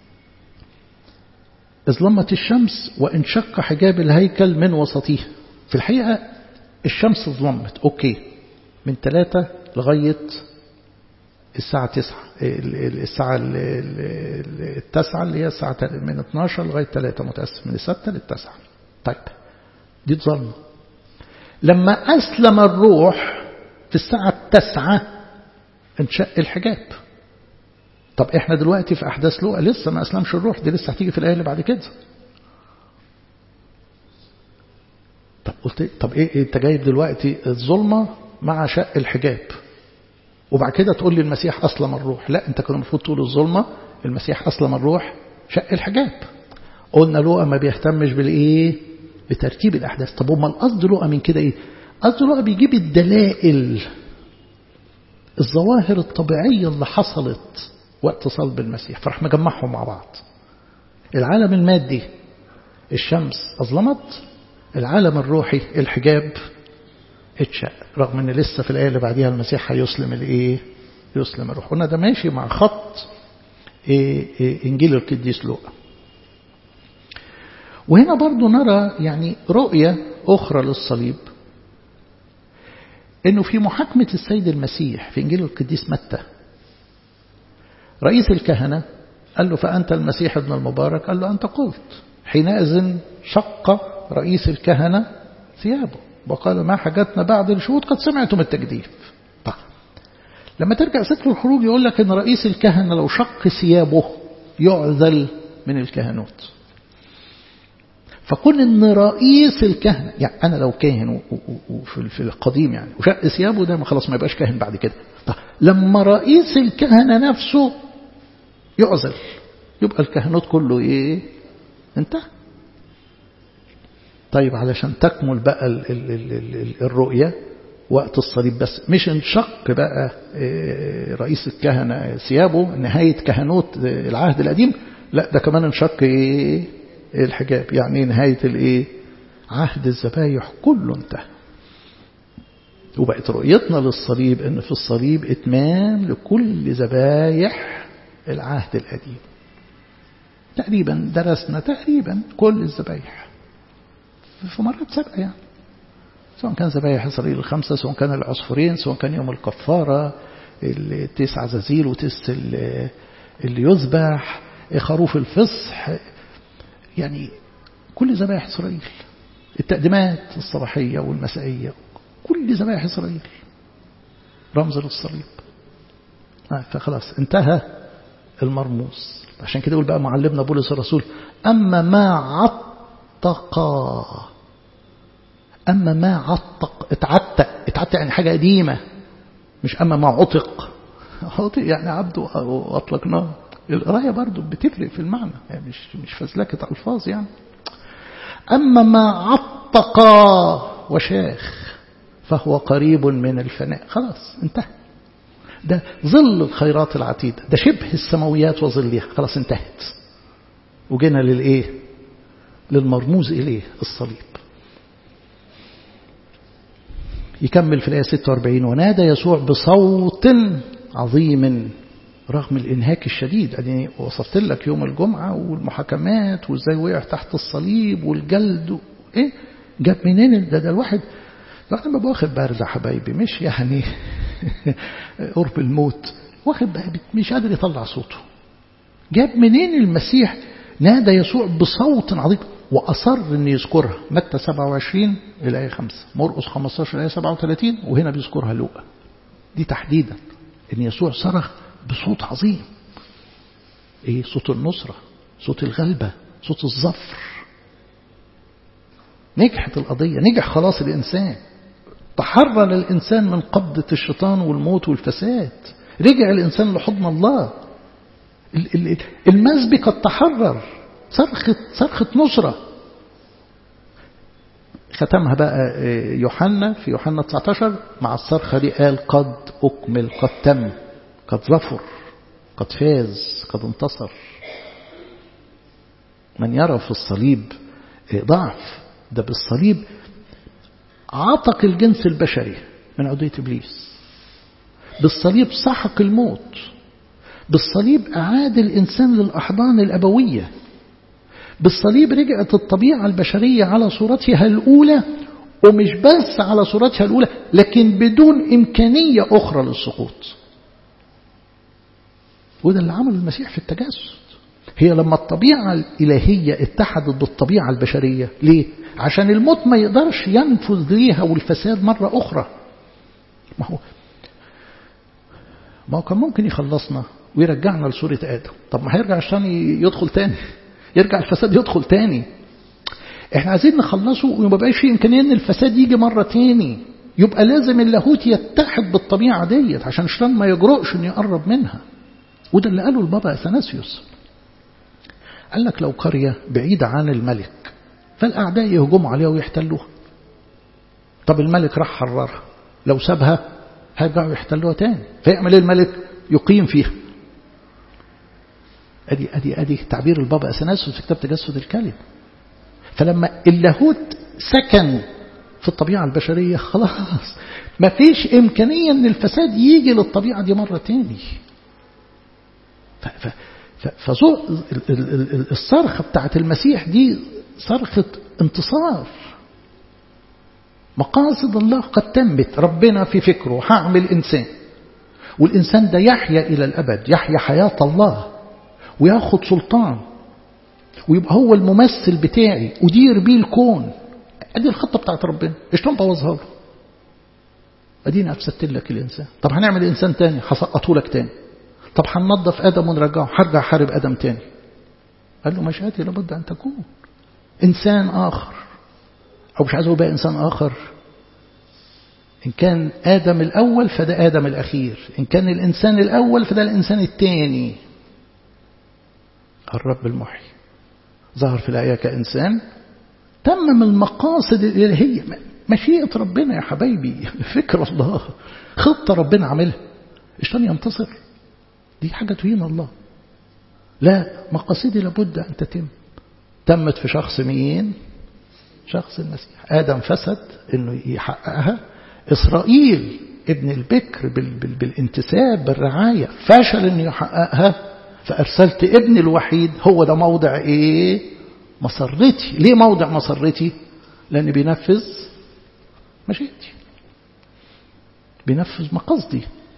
اظلمت الشمس وانشق حجاب الهيكل من وسطه في الحقيقة الشمس ظلمت أوكي من ثلاثة لغاية الساعة تسعة الساعة التاسعة اللي هي الساعة من 12 لغاية 3 متأسف من الستة للتاسعة طيب دي ظلمة لما أسلم الروح في الساعة التاسعة انشق الحجاب طب احنا دلوقتي في احداث لوقا لسه ما اسلمش الروح دي لسه هتيجي في الايه اللي بعد كده طب قلت طب ايه انت جايب دلوقتي الظلمه مع شق الحجاب وبعد كده تقول لي المسيح اسلم الروح لا انت كان المفروض تقول الظلمه المسيح اسلم الروح شق الحجاب قلنا لوقا ما بيهتمش بالايه بترتيب الاحداث طب امال قصد لوقا من كده ايه قصد لوقا بيجيب الدلائل الظواهر الطبيعيه اللي حصلت وقت صلب المسيح فراح مجمعهم مع بعض العالم المادي الشمس أظلمت العالم الروحي الحجاب اتشق رغم ان لسه في الآية اللي بعديها المسيح هيسلم الايه يسلم الروح قلنا ده ماشي مع خط إيه إيه إنجيل القديس لوقا وهنا برضو نرى يعني رؤية أخرى للصليب انه في محاكمة السيد المسيح في إنجيل القديس متى رئيس الكهنة قال له فأنت المسيح ابن المبارك قال له أنت قلت حينئذ شق رئيس الكهنة ثيابه وقال ما حاجتنا بعد الشهود قد سمعتم التجديف طيب لما ترجع سفر الخروج يقول لك ان رئيس الكهنة لو شق ثيابه يعذل من الكهنوت فكون ان رئيس الكهنة يعني انا لو كاهن وفي القديم يعني وشق ثيابه ده ما خلاص ما يبقاش كاهن بعد كده طيب لما رئيس الكهنة نفسه يعزل يبقى الكهنوت كله ايه انتهى طيب علشان تكمل بقى ال ال ال ال الرؤية وقت الصليب بس مش انشق بقى رئيس الكهنة ثيابه نهاية كهنوت العهد القديم لا ده كمان انشق ايه الحجاب يعني نهاية الايه عهد الذبايح كله انتهى وبقت رؤيتنا للصليب ان في الصليب اتمام لكل ذبايح العهد القديم تقريبا درسنا تقريبا كل الذبايح في مرات سابقة يعني سواء كان ذبايح إسرائيل الخمسة سواء كان العصفورين سواء كان يوم الكفارة التسع زازيل وتس اللي يذبح خروف الفصح يعني كل ذبائح إسرائيل التقديمات الصباحية والمسائية كل ذبائح إسرائيل رمز للصليب فخلاص انتهى المرموز عشان كده يقول بقى معلمنا بولس الرسول أما ما عتقا أما ما عتق اتعتق اتعتق يعني حاجة قديمة مش أما ما عتق عتق يعني عبده وأطلقناه القراية برضو بتفرق في المعنى يعني مش مش فزلكة ألفاظ يعني أما ما عتقا وشاخ فهو قريب من الفناء خلاص انتهى ده ظل الخيرات العتيدة ده شبه السماويات وظلها خلاص انتهت وجينا للإيه للمرموز إليه الصليب يكمل في الآية 46 ونادى يسوع بصوت عظيم رغم الإنهاك الشديد يعني وصفت لك يوم الجمعة والمحاكمات وإزاي وقع تحت الصليب والجلد إيه جاب منين ده ده الواحد الواحد ما واخد برد يا حبايبي مش يعني قرب الموت واخد مش قادر يطلع صوته جاب منين المسيح نادى يسوع بصوت عظيم وأصر أن يذكرها متى 27 الآية 5 مرقس 15 الآية 37 وهنا بيذكرها لوقا دي تحديدا أن يسوع صرخ بصوت عظيم إيه صوت النصرة صوت الغلبة صوت الظفر نجحت القضية نجح خلاص الإنسان تحرر الإنسان من قبضة الشيطان والموت والفساد رجع الإنسان لحضن الله المسبي قد تحرر صرخة صرخة نصرة ختمها بقى يوحنا في يوحنا 19 مع الصرخة دي قال قد أكمل قد تم قد ظفر قد فاز قد انتصر من يرى في الصليب ضعف ده بالصليب عتق الجنس البشري من عضية إبليس بالصليب سحق الموت بالصليب أعاد الإنسان للأحضان الأبوية بالصليب رجعت الطبيعة البشرية على صورتها الأولى ومش بس على صورتها الأولى لكن بدون إمكانية أخرى للسقوط وده اللي عمله المسيح في التجسد هي لما الطبيعة الإلهية اتحدت بالطبيعة البشرية ليه؟ عشان الموت ما يقدرش ينفذ ليها والفساد مرة أخرى ما هو ما هو كان ممكن يخلصنا ويرجعنا لصورة آدم طب ما هيرجع عشان يدخل تاني يرجع الفساد يدخل تاني احنا عايزين نخلصه وما بقاش في إمكانية ان الفساد يجي مرة تاني يبقى لازم اللاهوت يتحد بالطبيعة ديت عشان الشيطان ما يجرؤش انه يقرب منها وده اللي قاله البابا أثناسيوس قال لك لو قرية بعيدة عن الملك فالأعداء يهجموا عليها ويحتلوها طب الملك راح حررها لو سابها هيرجعوا يحتلوها تاني فيعمل ايه الملك يقيم فيها ادي ادي ادي تعبير البابا اثناسيوس في كتاب تجسد الكلم فلما اللاهوت سكن في الطبيعة البشرية خلاص ما فيش إمكانية أن الفساد يجي للطبيعة دي مرة تاني فالصرخة بتاعت المسيح دي صرخة انتصار مقاصد الله قد تمت ربنا في فكره هعمل إنسان والإنسان ده يحيا إلى الأبد يحيا حياة الله وياخد سلطان ويبقى هو الممثل بتاعي أدير بيه الكون أدي الخطة بتاعت ربنا إيش بوظها له أدينا أفسدت لك الإنسان طب هنعمل إنسان تاني هسقطه لك تاني طب هننظف آدم ونرجعه هرجع حارب آدم تاني قال له مشيئتي لابد أن تكون إنسان آخر أو مش عايز أقول بقى إنسان آخر إن كان آدم الأول فده آدم الأخير إن كان الإنسان الأول فده الإنسان الثاني الرب المحيي ظهر في الآية كإنسان تمم المقاصد الإلهية مشيئة ربنا يا حبايبي فكر الله خطة ربنا عاملها الشيطان ينتصر دي حاجة تهين الله لا مقاصدي لابد أن تتم تمت في شخص مين شخص المسيح آدم فسد أنه يحققها إسرائيل ابن البكر بال بال بالانتساب بالرعاية فشل أنه يحققها فأرسلت ابن الوحيد هو ده موضع إيه مسرتي ليه موضع مسرتي لأن بينفذ مشيئتي بينفذ مقاصدي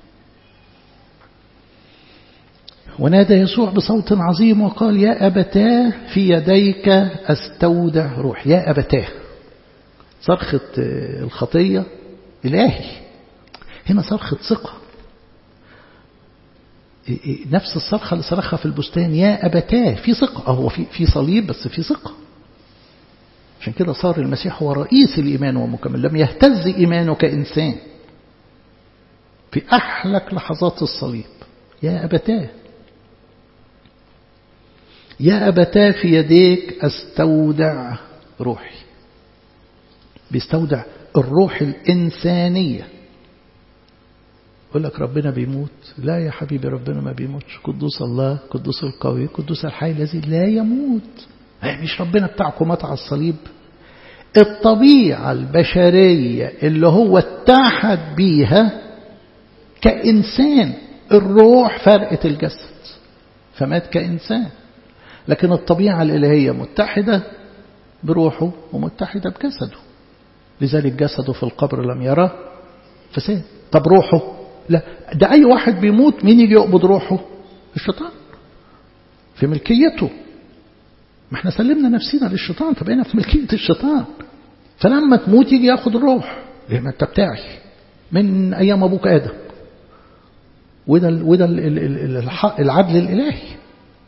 ونادى يسوع بصوت عظيم وقال يا أبتاه في يديك أستودع روح يا أبتاه صرخة الخطية إلهي هنا صرخة ثقة نفس الصرخة اللي صرخها في البستان يا أبتاه في ثقة هو في في صليب بس في ثقة عشان كده صار المسيح هو رئيس الإيمان ومكمل لم يهتز إيمانه كإنسان في أحلك لحظات الصليب يا أبتاه يا أبتاه في يديك أستودع روحي بيستودع الروح الإنسانية يقول لك ربنا بيموت لا يا حبيبي ربنا ما بيموتش قدوس الله قدوس القوي قدوس الحي الذي لا يموت مش ربنا بتاعكم مات على الصليب الطبيعة البشرية اللي هو اتحد بيها كإنسان الروح فرقت الجسد فمات كإنسان لكن الطبيعة الإلهية متحدة بروحه ومتحدة بجسده لذلك جسده في القبر لم يرى فساد طب روحه لا ده أي واحد بيموت مين يجي يقبض روحه الشيطان في ملكيته ما احنا سلمنا نفسنا للشيطان فبقينا في ملكية الشيطان فلما تموت يجي ياخد الروح ليه ما انت بتاعي من أيام أبوك آدم وده وده العدل الإلهي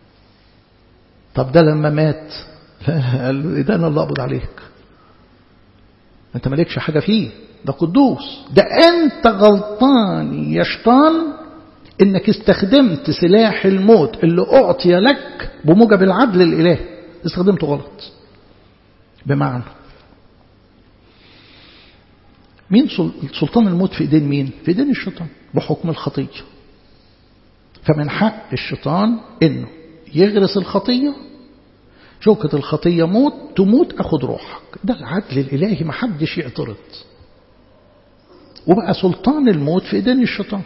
طب ده لما مات قال له ده أنا اللي أقبض عليك أنت مالكش حاجة فيه ده قدوس ده أنت غلطان يا شيطان إنك استخدمت سلاح الموت اللي أعطي لك بموجب العدل الإلهي استخدمته غلط بمعنى مين سلطان الموت في ايدين مين في ايدين الشيطان بحكم الخطية فمن حق الشيطان انه يغرس الخطية شوكة الخطية موت تموت أخد روحك ده العدل الإلهي ما حدش يعترض وبقى سلطان الموت في إيدين الشيطان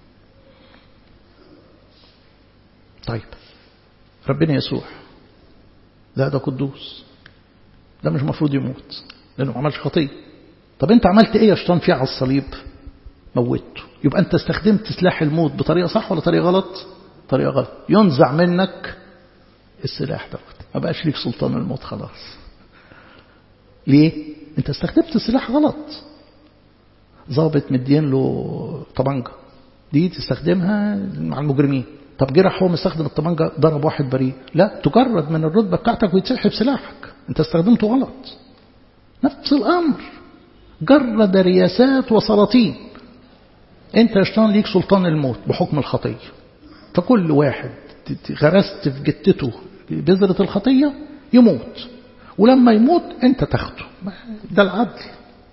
طيب ربنا يسوع لا ده قدوس ده مش مفروض يموت لأنه ما عملش خطية طب أنت عملت إيه يا شيطان فيه على الصليب موته يبقى أنت استخدمت سلاح الموت بطريقة صح ولا طريقة غلط طريقة غلط ينزع منك السلاح دوت ما بقاش ليك سلطان الموت خلاص ليه انت استخدمت السلاح غلط ضابط مدين له طبنجة دي تستخدمها مع المجرمين طب جرح هو مستخدم الطبنجة ضرب واحد بريء لا تجرد من الرتبة بتاعتك ويتسحب سلاحك انت استخدمته غلط نفس الأمر جرد رياسات وسلاطين انت يا شيطان ليك سلطان الموت بحكم الخطية فكل واحد غرست في جتته بذرة الخطية يموت ولما يموت انت تاخده ده العدل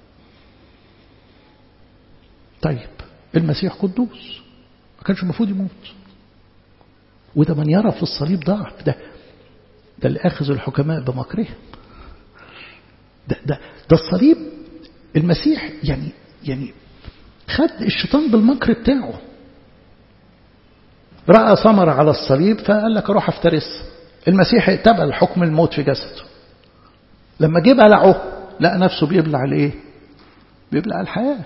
طيب المسيح قدوس ما كانش المفروض يموت وده من يرى في الصليب ضعف ده ده اللي أخذ الحكماء بمكرهم ده, ده, ده الصليب المسيح يعني يعني خد الشيطان بالمكر بتاعه رأى ثمرة على الصليب فقال لك أروح أفترس المسيح اقتبل حكم الموت في جسده لما جه بلعه لقى نفسه بيبلع الايه بيبلع الحياة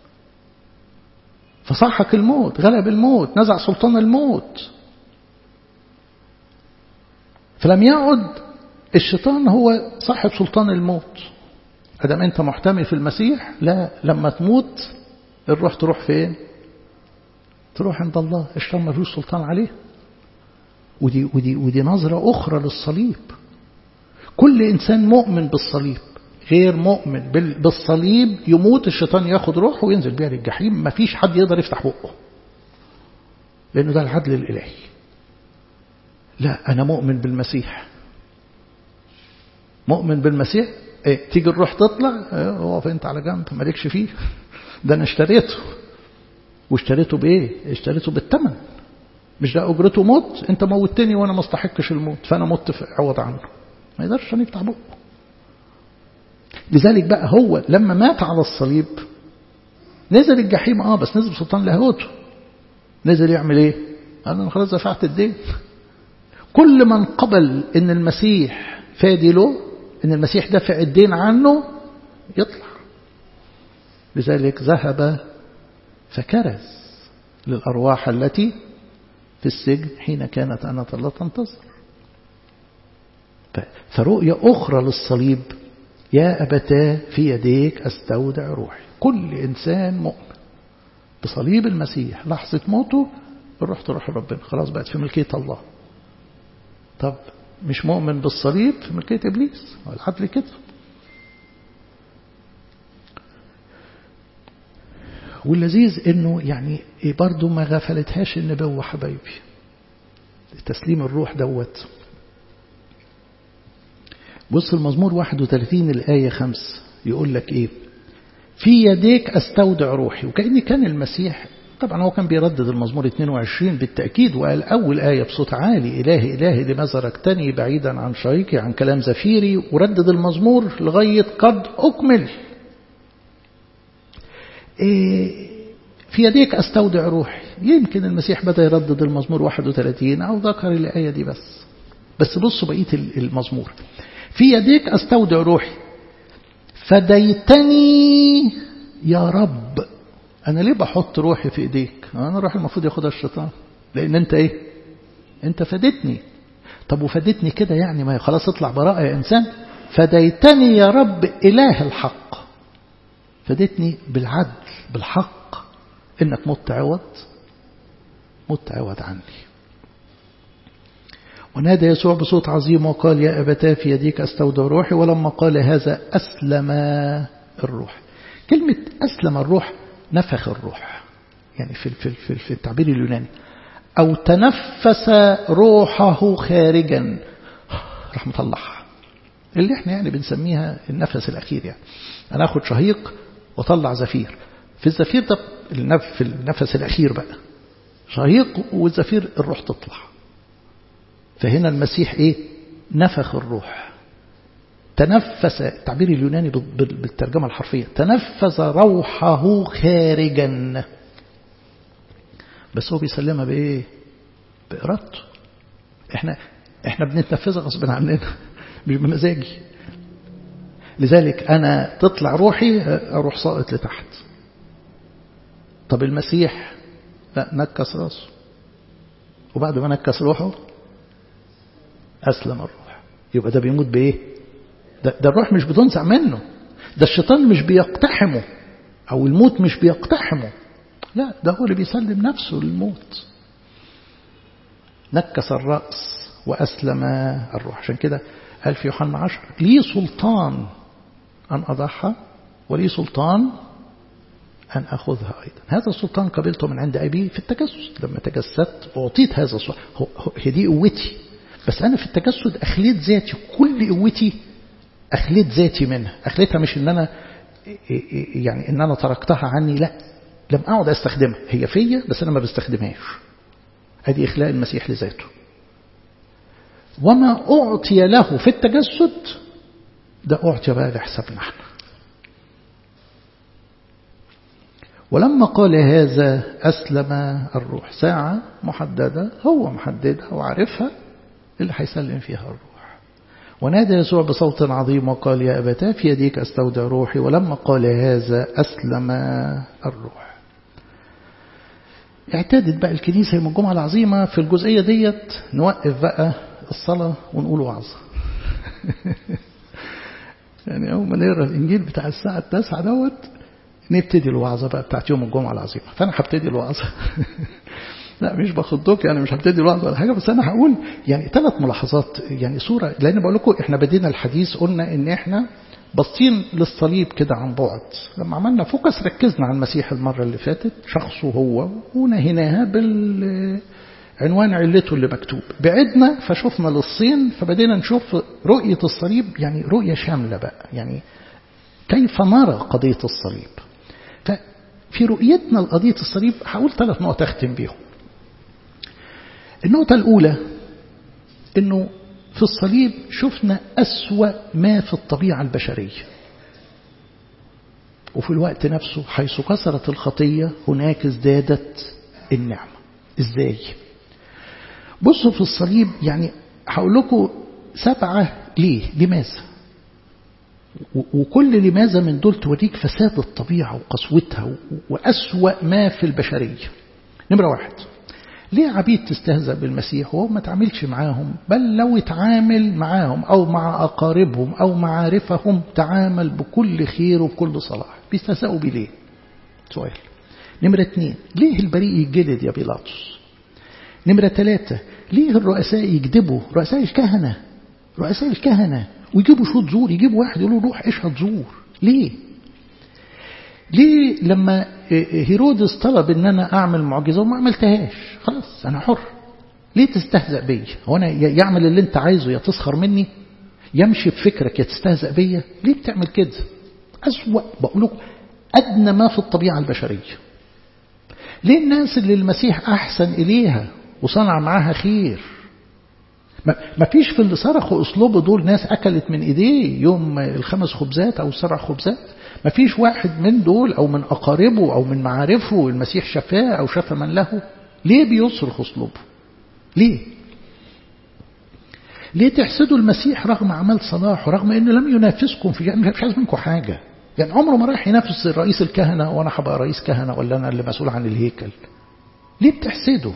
فصحك الموت غلب الموت نزع سلطان الموت فلم يعد الشيطان هو صاحب سلطان الموت أدام أنت محتمي في المسيح لا لما تموت الروح تروح فين تروح عند الله الشيطان ملوش سلطان عليه ودي, ودي, ودي نظرة أخرى للصليب كل إنسان مؤمن بالصليب غير مؤمن بالصليب يموت الشيطان ياخد روحه وينزل بيها للجحيم ما فيش حد يقدر يفتح بقه لأنه ده العدل الإلهي لا أنا مؤمن بالمسيح مؤمن بالمسيح إيه تيجي الروح تطلع هو إيه انت على جنب مالكش فيه ده أنا اشتريته واشتريته بإيه اشتريته بالثمن مش ده أجرته موت أنت موتني وأنا ما استحقش الموت فأنا مت في عوض عنه ما يقدرش يفتح بقه لذلك بقى هو لما مات على الصليب نزل الجحيم اه بس نزل بسلطان لاهوته نزل يعمل ايه قال انا خلاص دفعت الدين كل من قبل ان المسيح فادي له ان المسيح دفع الدين عنه يطلع لذلك ذهب فكرز للأرواح التي في السجن حين كانت أنا الله تنتظر فرؤية أخرى للصليب يا أبتاه في يديك أستودع روحي كل إنسان مؤمن بصليب المسيح لحظة موته الروح تروح ربنا خلاص بقت في ملكية الله طب مش مؤمن بالصليب في ملكية إبليس العدل كده واللذيذ انه يعني برضه ما غفلتهاش النبوة حبايبي تسليم الروح دوت بص المزمور 31 الآية 5 يقول لك إيه في يديك أستودع روحي وكأن كان المسيح طبعا هو كان بيردد المزمور 22 بالتأكيد وقال أول آية بصوت عالي إلهي إلهي لماذا ركتني بعيدا عن شريكي عن كلام زفيري وردد المزمور لغاية قد أكمل إيه في يديك أستودع روحي يمكن المسيح بدأ يردد المزمور 31 أو ذكر الآية دي بس بس بصوا بقية المزمور في يديك أستودع روحي فديتني يا رب أنا ليه بحط روحي في إيديك أنا روحي المفروض ياخدها الشيطان لأن أنت إيه أنت فدتني طب وفدتني كده يعني ما خلاص اطلع براءة يا إنسان فديتني يا رب إله الحق فدتني بالعدل بالحق إنك مت عوض مت عوض عني ونادى يسوع بصوت عظيم وقال يا أبتاه في يديك أستودع روحي ولما قال هذا أسلم الروح كلمة أسلم الروح نفخ الروح يعني في, في, في, في التعبير اليوناني أو تنفس روحه خارجا راح مطلعها اللي احنا يعني بنسميها النفس الأخير يعني أنا أخد شهيق وطلع زفير في الزفير ده في النفس الأخير بقى شهيق والزفير الروح تطلع فهنا المسيح ايه نفخ الروح تنفس التعبير اليوناني بالترجمة الحرفية تنفس روحه خارجا بس هو بيسلمها بايه بإرادته احنا احنا بنتنفذها غصب عننا مش بمزاجي لذلك انا تطلع روحي اروح ساقط لتحت طب المسيح لا نكس راسه وبعد ما نكس روحه أسلم الروح يبقى ده بيموت بإيه ده, ده الروح مش بتنزع منه ده الشيطان مش بيقتحمه أو الموت مش بيقتحمه لا ده هو اللي بيسلم نفسه للموت نكس الرأس وأسلم الروح عشان كده قال في يوحنا عشر لي سلطان أن أضحى ولي سلطان أن أخذها أيضا هذا السلطان قبلته من عند أبي في التجسد لما تجسدت أعطيت هذا السلطان هي دي قوتي بس أنا في التجسد أخليت ذاتي كل قوتي أخليت ذاتي منها أخليتها مش إن أنا يعني إن أنا تركتها عني لا لم أقعد أستخدمها هي فيا بس أنا ما بستخدمهاش هذه إخلاء المسيح لذاته وما أعطي له في التجسد ده أعطي بقى لحسابنا احنا ولما قال هذا أسلم الروح ساعة محددة هو محددها وعارفها اللي هيسلم فيها الروح ونادى يسوع بصوت عظيم وقال يا أبتاه في يديك أستودع روحي ولما قال هذا أسلم الروح اعتادت بقى الكنيسة يوم الجمعة العظيمة في الجزئية ديت نوقف بقى الصلاة ونقول وعظة يعني أول ما نقرا الإنجيل بتاع الساعة التاسعة دوت نبتدي الوعظة بقى بتاعت يوم الجمعة العظيمة فأنا هبتدي الوعظة لا مش باخدوك يعني مش هبتدي الوقت ولا حاجة بس أنا هقول يعني ثلاث ملاحظات يعني صورة لأن بقول لكم إحنا بدينا الحديث قلنا إن إحنا باصين للصليب كده عن بعد لما عملنا فوكس ركزنا على المسيح المرة اللي فاتت شخصه هو ونهيناها بالعنوان علته اللي مكتوب بعدنا فشفنا للصين فبدينا نشوف رؤية الصليب يعني رؤية شاملة بقى يعني كيف نرى قضية الصليب ففي رؤيتنا لقضية الصليب هقول ثلاث نقط أختم بيهم النقطة الأولى أنه في الصليب شفنا أسوأ ما في الطبيعة البشرية وفي الوقت نفسه حيث كسرت الخطية هناك ازدادت النعمة ازاي بصوا في الصليب يعني هقول لكم سبعة ليه لماذا وكل لماذا من دول توريك فساد الطبيعة وقسوتها وأسوأ ما في البشرية نمرة واحد ليه عبيد تستهزأ بالمسيح وهو ما تعاملش معاهم بل لو اتعامل معاهم أو مع أقاربهم أو معارفهم تعامل بكل خير وبكل صلاح بيستهزأوا بيه ليه سؤال نمرة اثنين ليه البريء يجلد يا بيلاطس نمرة ثلاثة ليه الرؤساء يكذبوا رؤساء الكهنة رؤساء الكهنة ويجيبوا شوط زور يجيبوا واحد يقولوا روح اشهد زور ليه ليه لما هيرودس طلب ان انا اعمل معجزه وما عملتهاش خلاص انا حر ليه تستهزأ بيا هو انا يعمل اللي انت عايزه يا تسخر مني يمشي بفكرك يا تستهزأ بيا ليه بتعمل كده أسوأ بقول لكم أدنى ما في الطبيعة البشرية ليه الناس اللي المسيح أحسن إليها وصنع معاها خير ما فيش في اللي صرخوا أسلوبه دول ناس أكلت من إيديه يوم الخمس خبزات أو سبع خبزات ما فيش واحد من دول أو من أقاربه أو من معارفه المسيح شفاه أو شفى من له ليه بيصرخ أسلوبه ليه ليه تحسدوا المسيح رغم عمل صلاح ورغم أنه لم ينافسكم في مش عايز منكم حاجة يعني عمره ما راح ينافس رئيس الكهنة وأنا هبقى رئيس كهنة ولا أنا اللي مسؤول عن الهيكل ليه بتحسده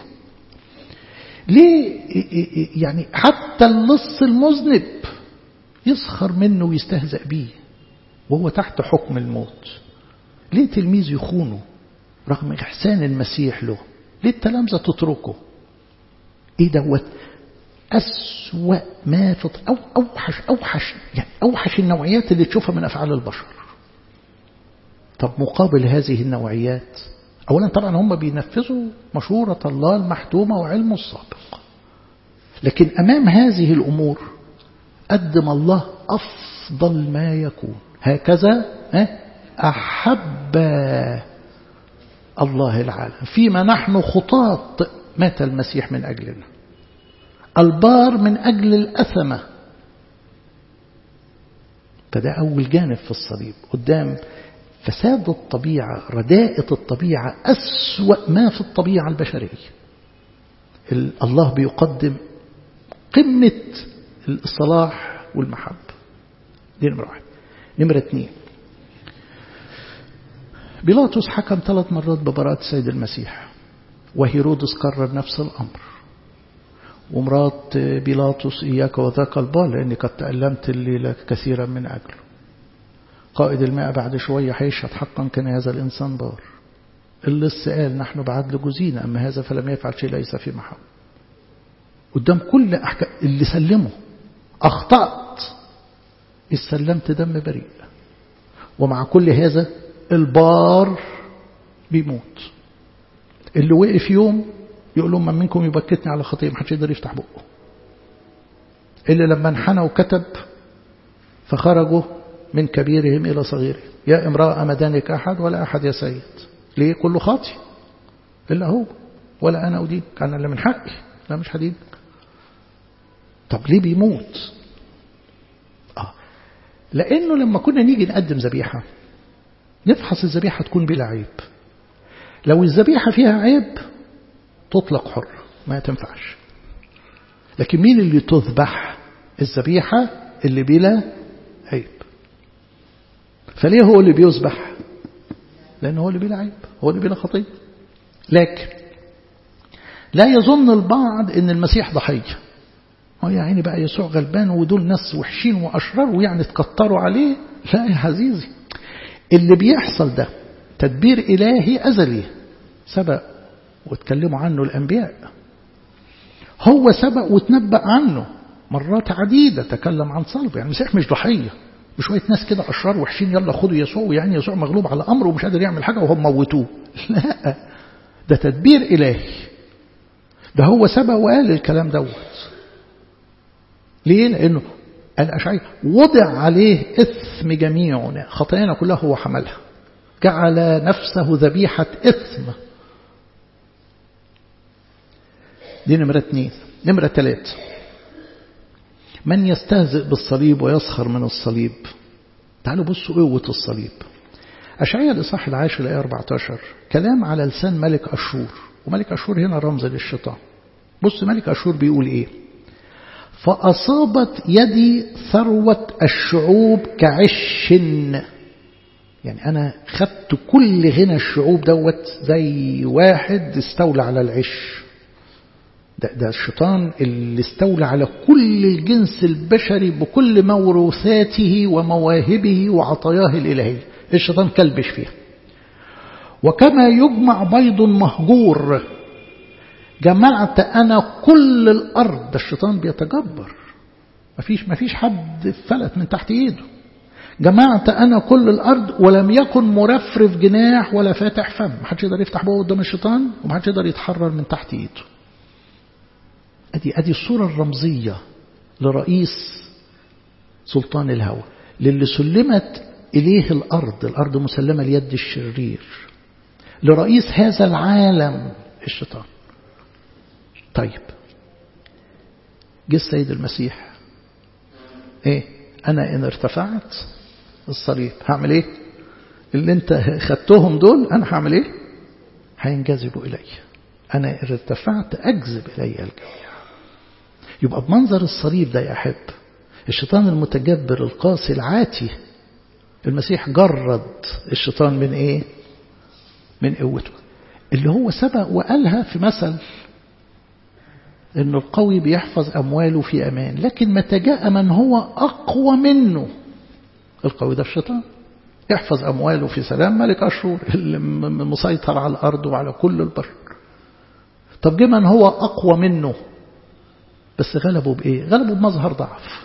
ليه يعني حتى اللص المذنب يسخر منه ويستهزأ بيه وهو تحت حكم الموت ليه تلميذ يخونه رغم إحسان المسيح له ليه التلامذة تتركه ايه دوت أسوأ ما في أو أوحش أوحش يعني أوحش النوعيات اللي تشوفها من أفعال البشر طب مقابل هذه النوعيات أولا طبعا هم بينفذوا مشورة الله المحتومة وعلمه السابق لكن أمام هذه الأمور قدم الله أفضل ما يكون هكذا أحب الله العالم فيما نحن خطاط مات المسيح من أجلنا البار من أجل الأثمة فده أول جانب في الصليب قدام فساد الطبيعة رداءة الطبيعة أسوأ ما في الطبيعة البشرية الله بيقدم قمة الصلاح والمحبة دي نمرة واحد نمرة اثنين بيلاطس حكم ثلاث مرات ببراءة السيد المسيح وهيرودس قرر نفس الأمر ومرات بيلاطس إياك وذاك البال لأني قد تألمت الليلة كثيرا من أجله قائد الماء بعد شوية هيشهد حقا كان هذا الإنسان بار اللص قال نحن بعدل جزينا أما هذا فلم يفعل شيء ليس في محب قدام كل أحكام اللي سلمه أخطأت استلمت دم بريء ومع كل هذا البار بيموت اللي وقف يوم يقول لهم من منكم يبكتني على خطيئة محدش يقدر يفتح بقه اللي لما انحنى وكتب فخرجوا من كبيرهم إلى صغيرهم يا امرأة أمدانك أحد ولا أحد يا سيد ليه كله خاطي إلا هو ولا أنا أدين كان اللي من حقي لا مش هدين طب ليه بيموت آه. لأنه لما كنا نيجي نقدم ذبيحة نفحص الذبيحة تكون بلا عيب لو الذبيحة فيها عيب تطلق حر ما تنفعش لكن مين اللي تذبح الذبيحة اللي بلا عيب فليه هو اللي بيذبح لأنه هو اللي بلا عيب هو اللي بلا خطية لكن لا يظن البعض ان المسيح ضحية هو يا عيني بقى يسوع غلبان ودول ناس وحشين وأشرار ويعني تكتروا عليه لا يا عزيزي اللي بيحصل ده تدبير إلهي أزلي سبق واتكلموا عنه الأنبياء هو سبق وتنبأ عنه مرات عديدة تكلم عن صلب يعني المسيح مش ضحية بشوية ناس كده أشرار وحشين يلا خدوا يسوع ويعني يسوع مغلوب على أمره ومش قادر يعمل حاجة وهم موتوه لا ده تدبير إلهي ده هو سبق وقال الكلام دوت ليه لأنه الأشعي وضع عليه إثم جميعنا خطايانا كلها هو حملها جعل نفسه ذبيحة إثم دي نمرة اثنين نمرة ثلاثة من يستهزئ بالصليب ويسخر من الصليب تعالوا بصوا قوة الصليب أشعياء الإصحاح العاشر الآية 14 كلام على لسان ملك أشور وملك أشور هنا رمز للشيطان بص ملك أشور بيقول إيه فأصابت يدي ثروة الشعوب كعش يعني أنا خدت كل غنى الشعوب دوت زي واحد استولى على العش ده, ده الشيطان اللي استولى على كل الجنس البشري بكل موروثاته ومواهبه وعطاياه الإلهية الشيطان كلبش فيها وكما يجمع بيض مهجور جمعت أنا كل الأرض ده الشيطان بيتجبر مفيش, مفيش حد فلت من تحت إيده جمعت أنا كل الأرض ولم يكن مرفرف جناح ولا فاتح فم محدش يقدر يفتح بقه قدام الشيطان ومحدش يقدر يتحرر من تحت إيده أدي, أدي الصورة الرمزية لرئيس سلطان الهوى للي سلمت إليه الأرض الأرض مسلمة ليد الشرير لرئيس هذا العالم الشيطان طيب جه السيد المسيح ايه انا ان ارتفعت الصليب هعمل ايه اللي انت خدتهم دول انا هعمل ايه هينجذبوا الي انا ان ارتفعت اجذب الي الجميع يبقى بمنظر الصليب ده يا احب الشيطان المتجبر القاسي العاتي المسيح جرد الشيطان من ايه من قوته اللي هو سبق وقالها في مثل أن القوي بيحفظ أمواله في أمان لكن متى جاء من هو أقوى منه القوي ده الشيطان يحفظ أمواله في سلام ملك أشهر اللي مسيطر على الأرض وعلى كل البشر طب جه من هو أقوى منه بس غلبوا بإيه غلبوا بمظهر ضعف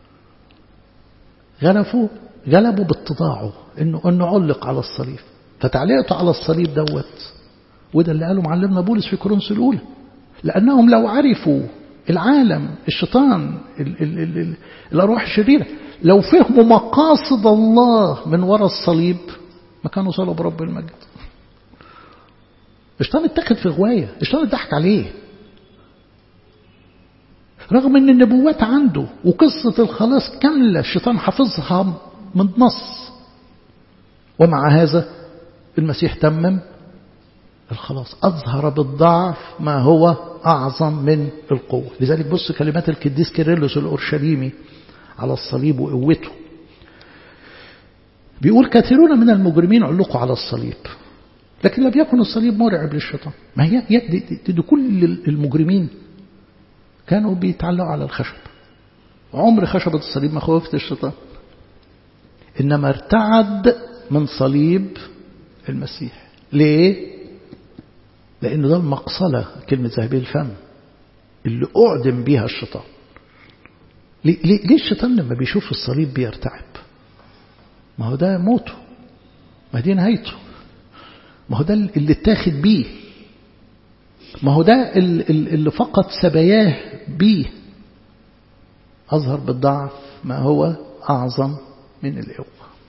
غلبوا غلبوا باتضاعه إنه, إنه علق على الصليب فتعليقته على الصليب دوت وده اللي قاله معلمنا بولس في كورنثوس الأولى لأنهم لو عرفوا العالم الشيطان ال ال ال ال الأرواح الشريرة لو فهموا مقاصد الله من وراء الصليب ما كانوا صلوا برب المجد الشيطان اتخذ في غواية الشيطان اتضحك عليه رغم ان النبوات عنده وقصة الخلاص كاملة الشيطان حافظها من نص ومع هذا المسيح تمم الخلاص أظهر بالضعف ما هو أعظم من القوة لذلك بص كلمات القديس كيرلس الأورشليمي على الصليب وقوته بيقول كثيرون من المجرمين علقوا على الصليب لكن لم يكن الصليب مرعب للشيطان ما هي دي, دي, دي كل المجرمين كانوا بيتعلقوا على الخشب عمر خشبة الصليب ما خوفت الشيطان إنما ارتعد من صليب المسيح ليه؟ لأن ده المقصلة كلمة ذهبي الفم اللي أعدم بيها الشيطان ليه, ليه, ليه الشيطان لما بيشوف الصليب بيرتعب ما هو ده موته ما دي نهايته ما هو ده اللي اتاخد بيه ما هو ده اللي فقط سباياه بيه أظهر بالضعف ما هو أعظم من القوة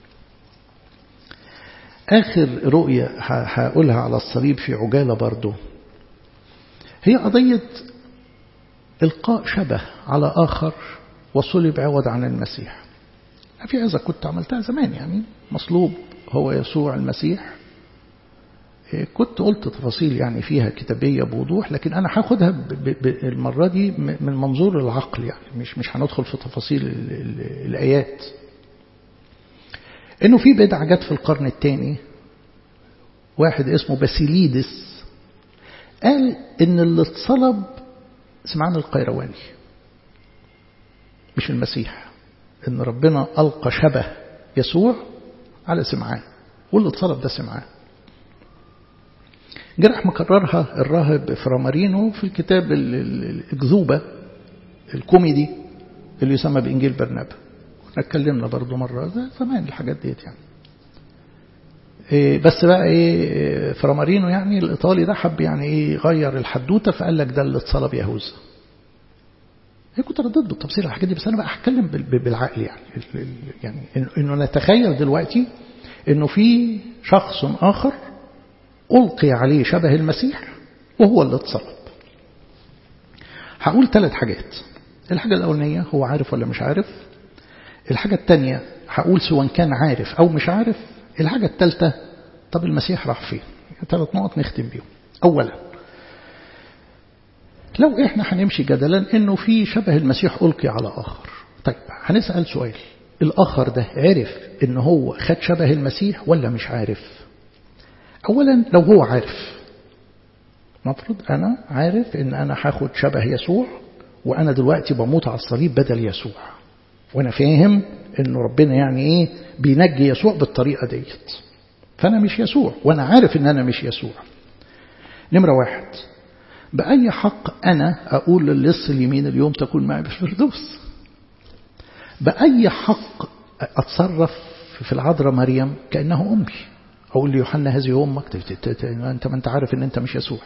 آخر رؤية هقولها على الصليب في عجالة برضو هي قضية إلقاء شبه على آخر وصلب عوض عن المسيح في هذا كنت عملتها زمان يعني مصلوب هو يسوع المسيح كنت قلت تفاصيل يعني فيها كتابية بوضوح لكن أنا هاخدها المرة دي من منظور العقل يعني مش مش هندخل في تفاصيل الآيات إنه في بدعة جت في القرن الثاني واحد اسمه باسيليدس قال إن اللي اتصلب سمعان القيرواني مش المسيح إن ربنا ألقى شبه يسوع على سمعان واللي اتصلب ده سمعان جرح مكررها الراهب فرامارينو في الكتاب الأكذوبة الكوميدي اللي يسمى بإنجيل برنابا اتكلمنا برضو مرة زمان الحاجات ديت يعني إيه بس بقى ايه فرامارينو يعني الايطالي ده حب يعني ايه يغير الحدوته فقال لك ده اللي اتصلب يهوذا هي كنت رديت بالتفصيل على الحاجات دي بس انا بقى هتكلم بالعقل يعني يعني انه نتخيل دلوقتي انه في شخص اخر القي عليه شبه المسيح وهو اللي اتصلب هقول ثلاث حاجات الحاجه الاولانيه هو عارف ولا مش عارف الحاجه الثانيه هقول سواء كان عارف او مش عارف الحاجة الثالثة طب المسيح راح فين ثلاث نقط نختم بيهم أولا لو إحنا هنمشي جدلا إنه في شبه المسيح ألقي على آخر طيب هنسأل سؤال الآخر ده عرف إن هو خد شبه المسيح ولا مش عارف أولا لو هو عارف مفروض أنا عارف إن أنا هاخد شبه يسوع وأنا دلوقتي بموت على الصليب بدل يسوع وأنا فاهم إن ربنا يعني إيه بينجي يسوع بالطريقة ديت فأنا مش يسوع وأنا عارف إن أنا مش يسوع نمرة واحد بأي حق أنا أقول للص اليمين اليوم تكون معي بالفردوس بأي حق أتصرف في العذراء مريم كأنه أمي أقول ليوحنا هذه أمك أنت ما أنت عارف إن أنت مش يسوع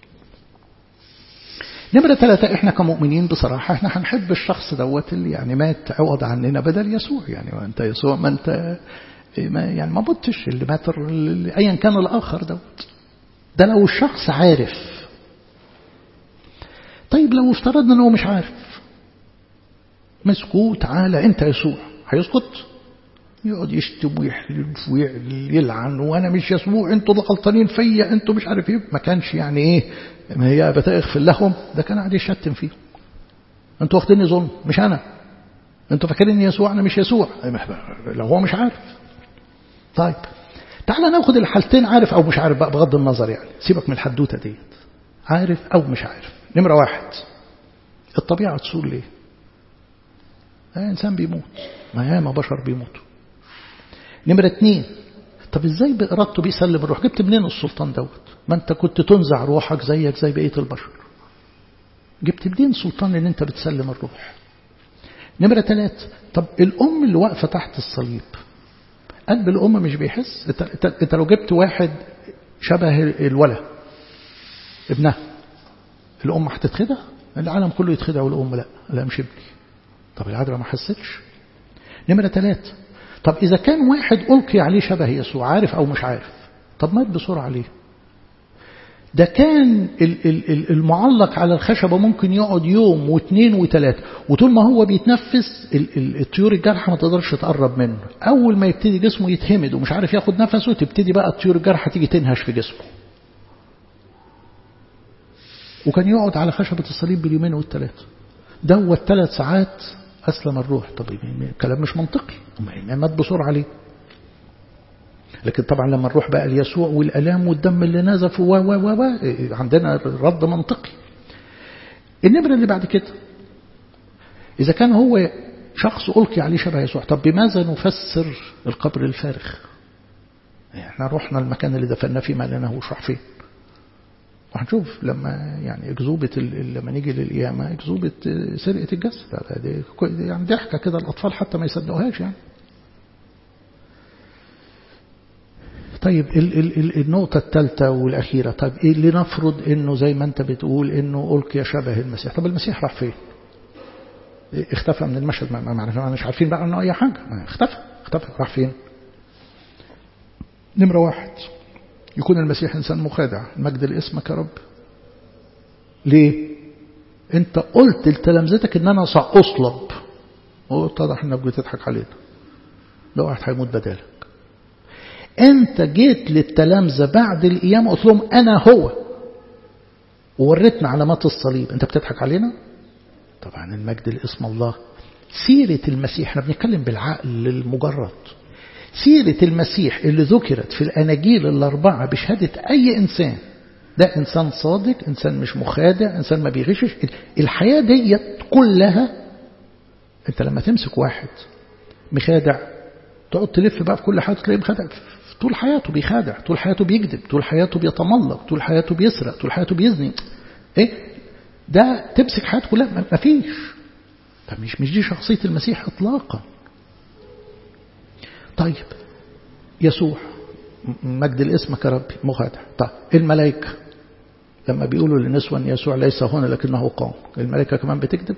نمرة ثلاثة إحنا كمؤمنين بصراحة إحنا هنحب الشخص دوت اللي يعني مات عوض عننا بدل يسوع يعني وأنت يسوع ما أنت ما يعني ما متش اللي مات أيا كان الآخر دوت ده لو الشخص عارف طيب لو افترضنا أنه مش عارف مسكوه تعالى أنت يسوع هيسكت يقعد يشتم ويحلف ويلعن وانا مش يسوع انتوا اللي غلطانين فيا انتوا مش عارف ايه ما كانش يعني ايه ما هي بتغفر لهم ده كان قاعد يشتم فيهم انتوا واخديني ظلم مش انا انتوا فاكرين يسوع انا مش يسوع لو هو مش عارف طيب تعالى ناخد الحالتين عارف او مش عارف بقى بغض النظر يعني سيبك من الحدوته ديت عارف او مش عارف نمره واحد الطبيعه تسول ليه انسان بيموت ما ياما بشر بيموتوا نمرة اتنين طب ازاي بإرادته بيسلم الروح جبت منين السلطان دوت ما انت كنت تنزع روحك زيك زي بقية البشر جبت منين سلطان ان انت بتسلم الروح نمرة ثلاث طب الأم اللي واقفة تحت الصليب قلب الأم مش بيحس انت, انت, انت لو جبت واحد شبه الولد ابنها الأم هتتخدع العالم كله يتخدع والأم لا لا مش ابني طب العذراء ما حستش نمرة ثلاث طب إذا كان واحد ألقي عليه شبه يسوع عارف أو مش عارف طب مات بسرعة ليه ده كان المعلق على الخشبة ممكن يقعد يوم واثنين وثلاثة وطول ما هو بيتنفس الطيور الجارحة ما تقدرش تقرب منه أول ما يبتدي جسمه يتهمد ومش عارف ياخد نفسه تبتدي بقى الطيور الجارحة تيجي تنهش في جسمه وكان يقعد على خشبة الصليب باليومين والثلاثة دوت ثلاث ساعات أسلم الروح طب الكلام مش منطقي مات بسرعة ليه لكن طبعا لما نروح بقى ليسوع والألام والدم اللي نزف و و و عندنا رد منطقي النمرة اللي بعد كده إذا كان هو شخص ألقي عليه شبه يسوع طب بماذا نفسر القبر الفارغ احنا رحنا المكان اللي دفنا فيه ما لناهوش راح فين وهنشوف لما يعني اكذوبة لما نيجي للقيامة اكذوبة سرقة الجسد يعني ضحكة كده الأطفال حتى ما يصدقوهاش يعني طيب ال ال ال النقطة الثالثة والأخيرة طيب إيه اللي نفرض إنه زي ما أنت بتقول إنه ألقي شبه المسيح طب المسيح راح فين اختفى من المشهد ما ما مش عارفين بقى عنه أي حاجة اختفى اختفى راح فين نمرة واحد يكون المسيح إنسان مخادع المجد لاسمك يا رب ليه انت قلت لتلامذتك ان انا سأصلب واتضح انك بتضحك علينا لو واحد هيموت بدالك انت جيت للتلامذة بعد القيامة قلت لهم انا هو ووريتنا علامات الصليب انت بتضحك علينا طبعا المجد لاسم الله سيرة المسيح احنا بنتكلم بالعقل المجرد سيرة المسيح اللي ذكرت في الأناجيل الأربعة بشهادة أي إنسان ده إنسان صادق إنسان مش مخادع إنسان ما بيغشش الحياة ديت كلها أنت لما تمسك واحد مخادع تقعد تلف بقى في كل حاجة تلاقيه مخادع طول حياته بيخادع طول حياته بيكذب طول حياته بيتملق طول حياته بيسرق طول حياته بيزني ايه ده تمسك حياته كلها ما فيش فمش مش دي شخصية المسيح اطلاقا طيب يسوع مجد الاسم كربي مخادع طيب الملائكة لما بيقولوا للنسوة ان يسوع ليس هنا لكنه قام الملائكة كمان بتكذب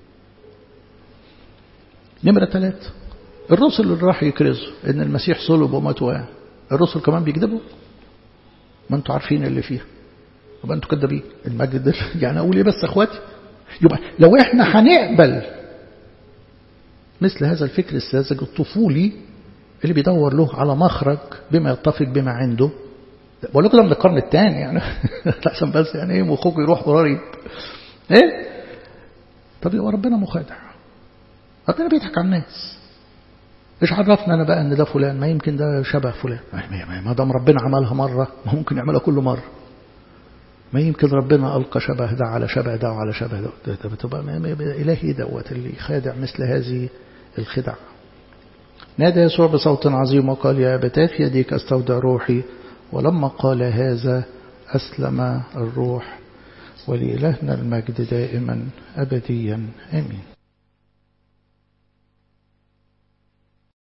نمرة ثلاثة الرسل اللي راح يكرزوا ان المسيح صلب ومات وقام الرسل كمان بيكذبوا ما انتوا عارفين اللي فيها يبقى انتوا كذابين المجد ده يعني اقول ايه بس اخواتي يبقى لو احنا هنقبل مثل هذا الفكر الساذج الطفولي اللي بيدور له على مخرج بما يتفق بما عنده بقول لكم ده من القرن الثاني يعني عشان بس يعني ايه مخك يروح قريب ايه طب يبقى ربنا مخادع ربنا بيضحك على الناس ايش عرفنا انا بقى ان ده فلان ما يمكن ده شبه فلان ما دام ربنا عملها مرة ما ممكن يعملها كل مرة ما يمكن ربنا ألقى شبه ده على شبه ده وعلى شبه ده, ده, ده بتبقى إلهي دوت اللي خادع مثل هذه الخدع نادى يسوع بصوت عظيم وقال يا أبتاه في يديك أستودع روحي ولما قال هذا أسلم الروح ولإلهنا المجد دائما أبديا آمين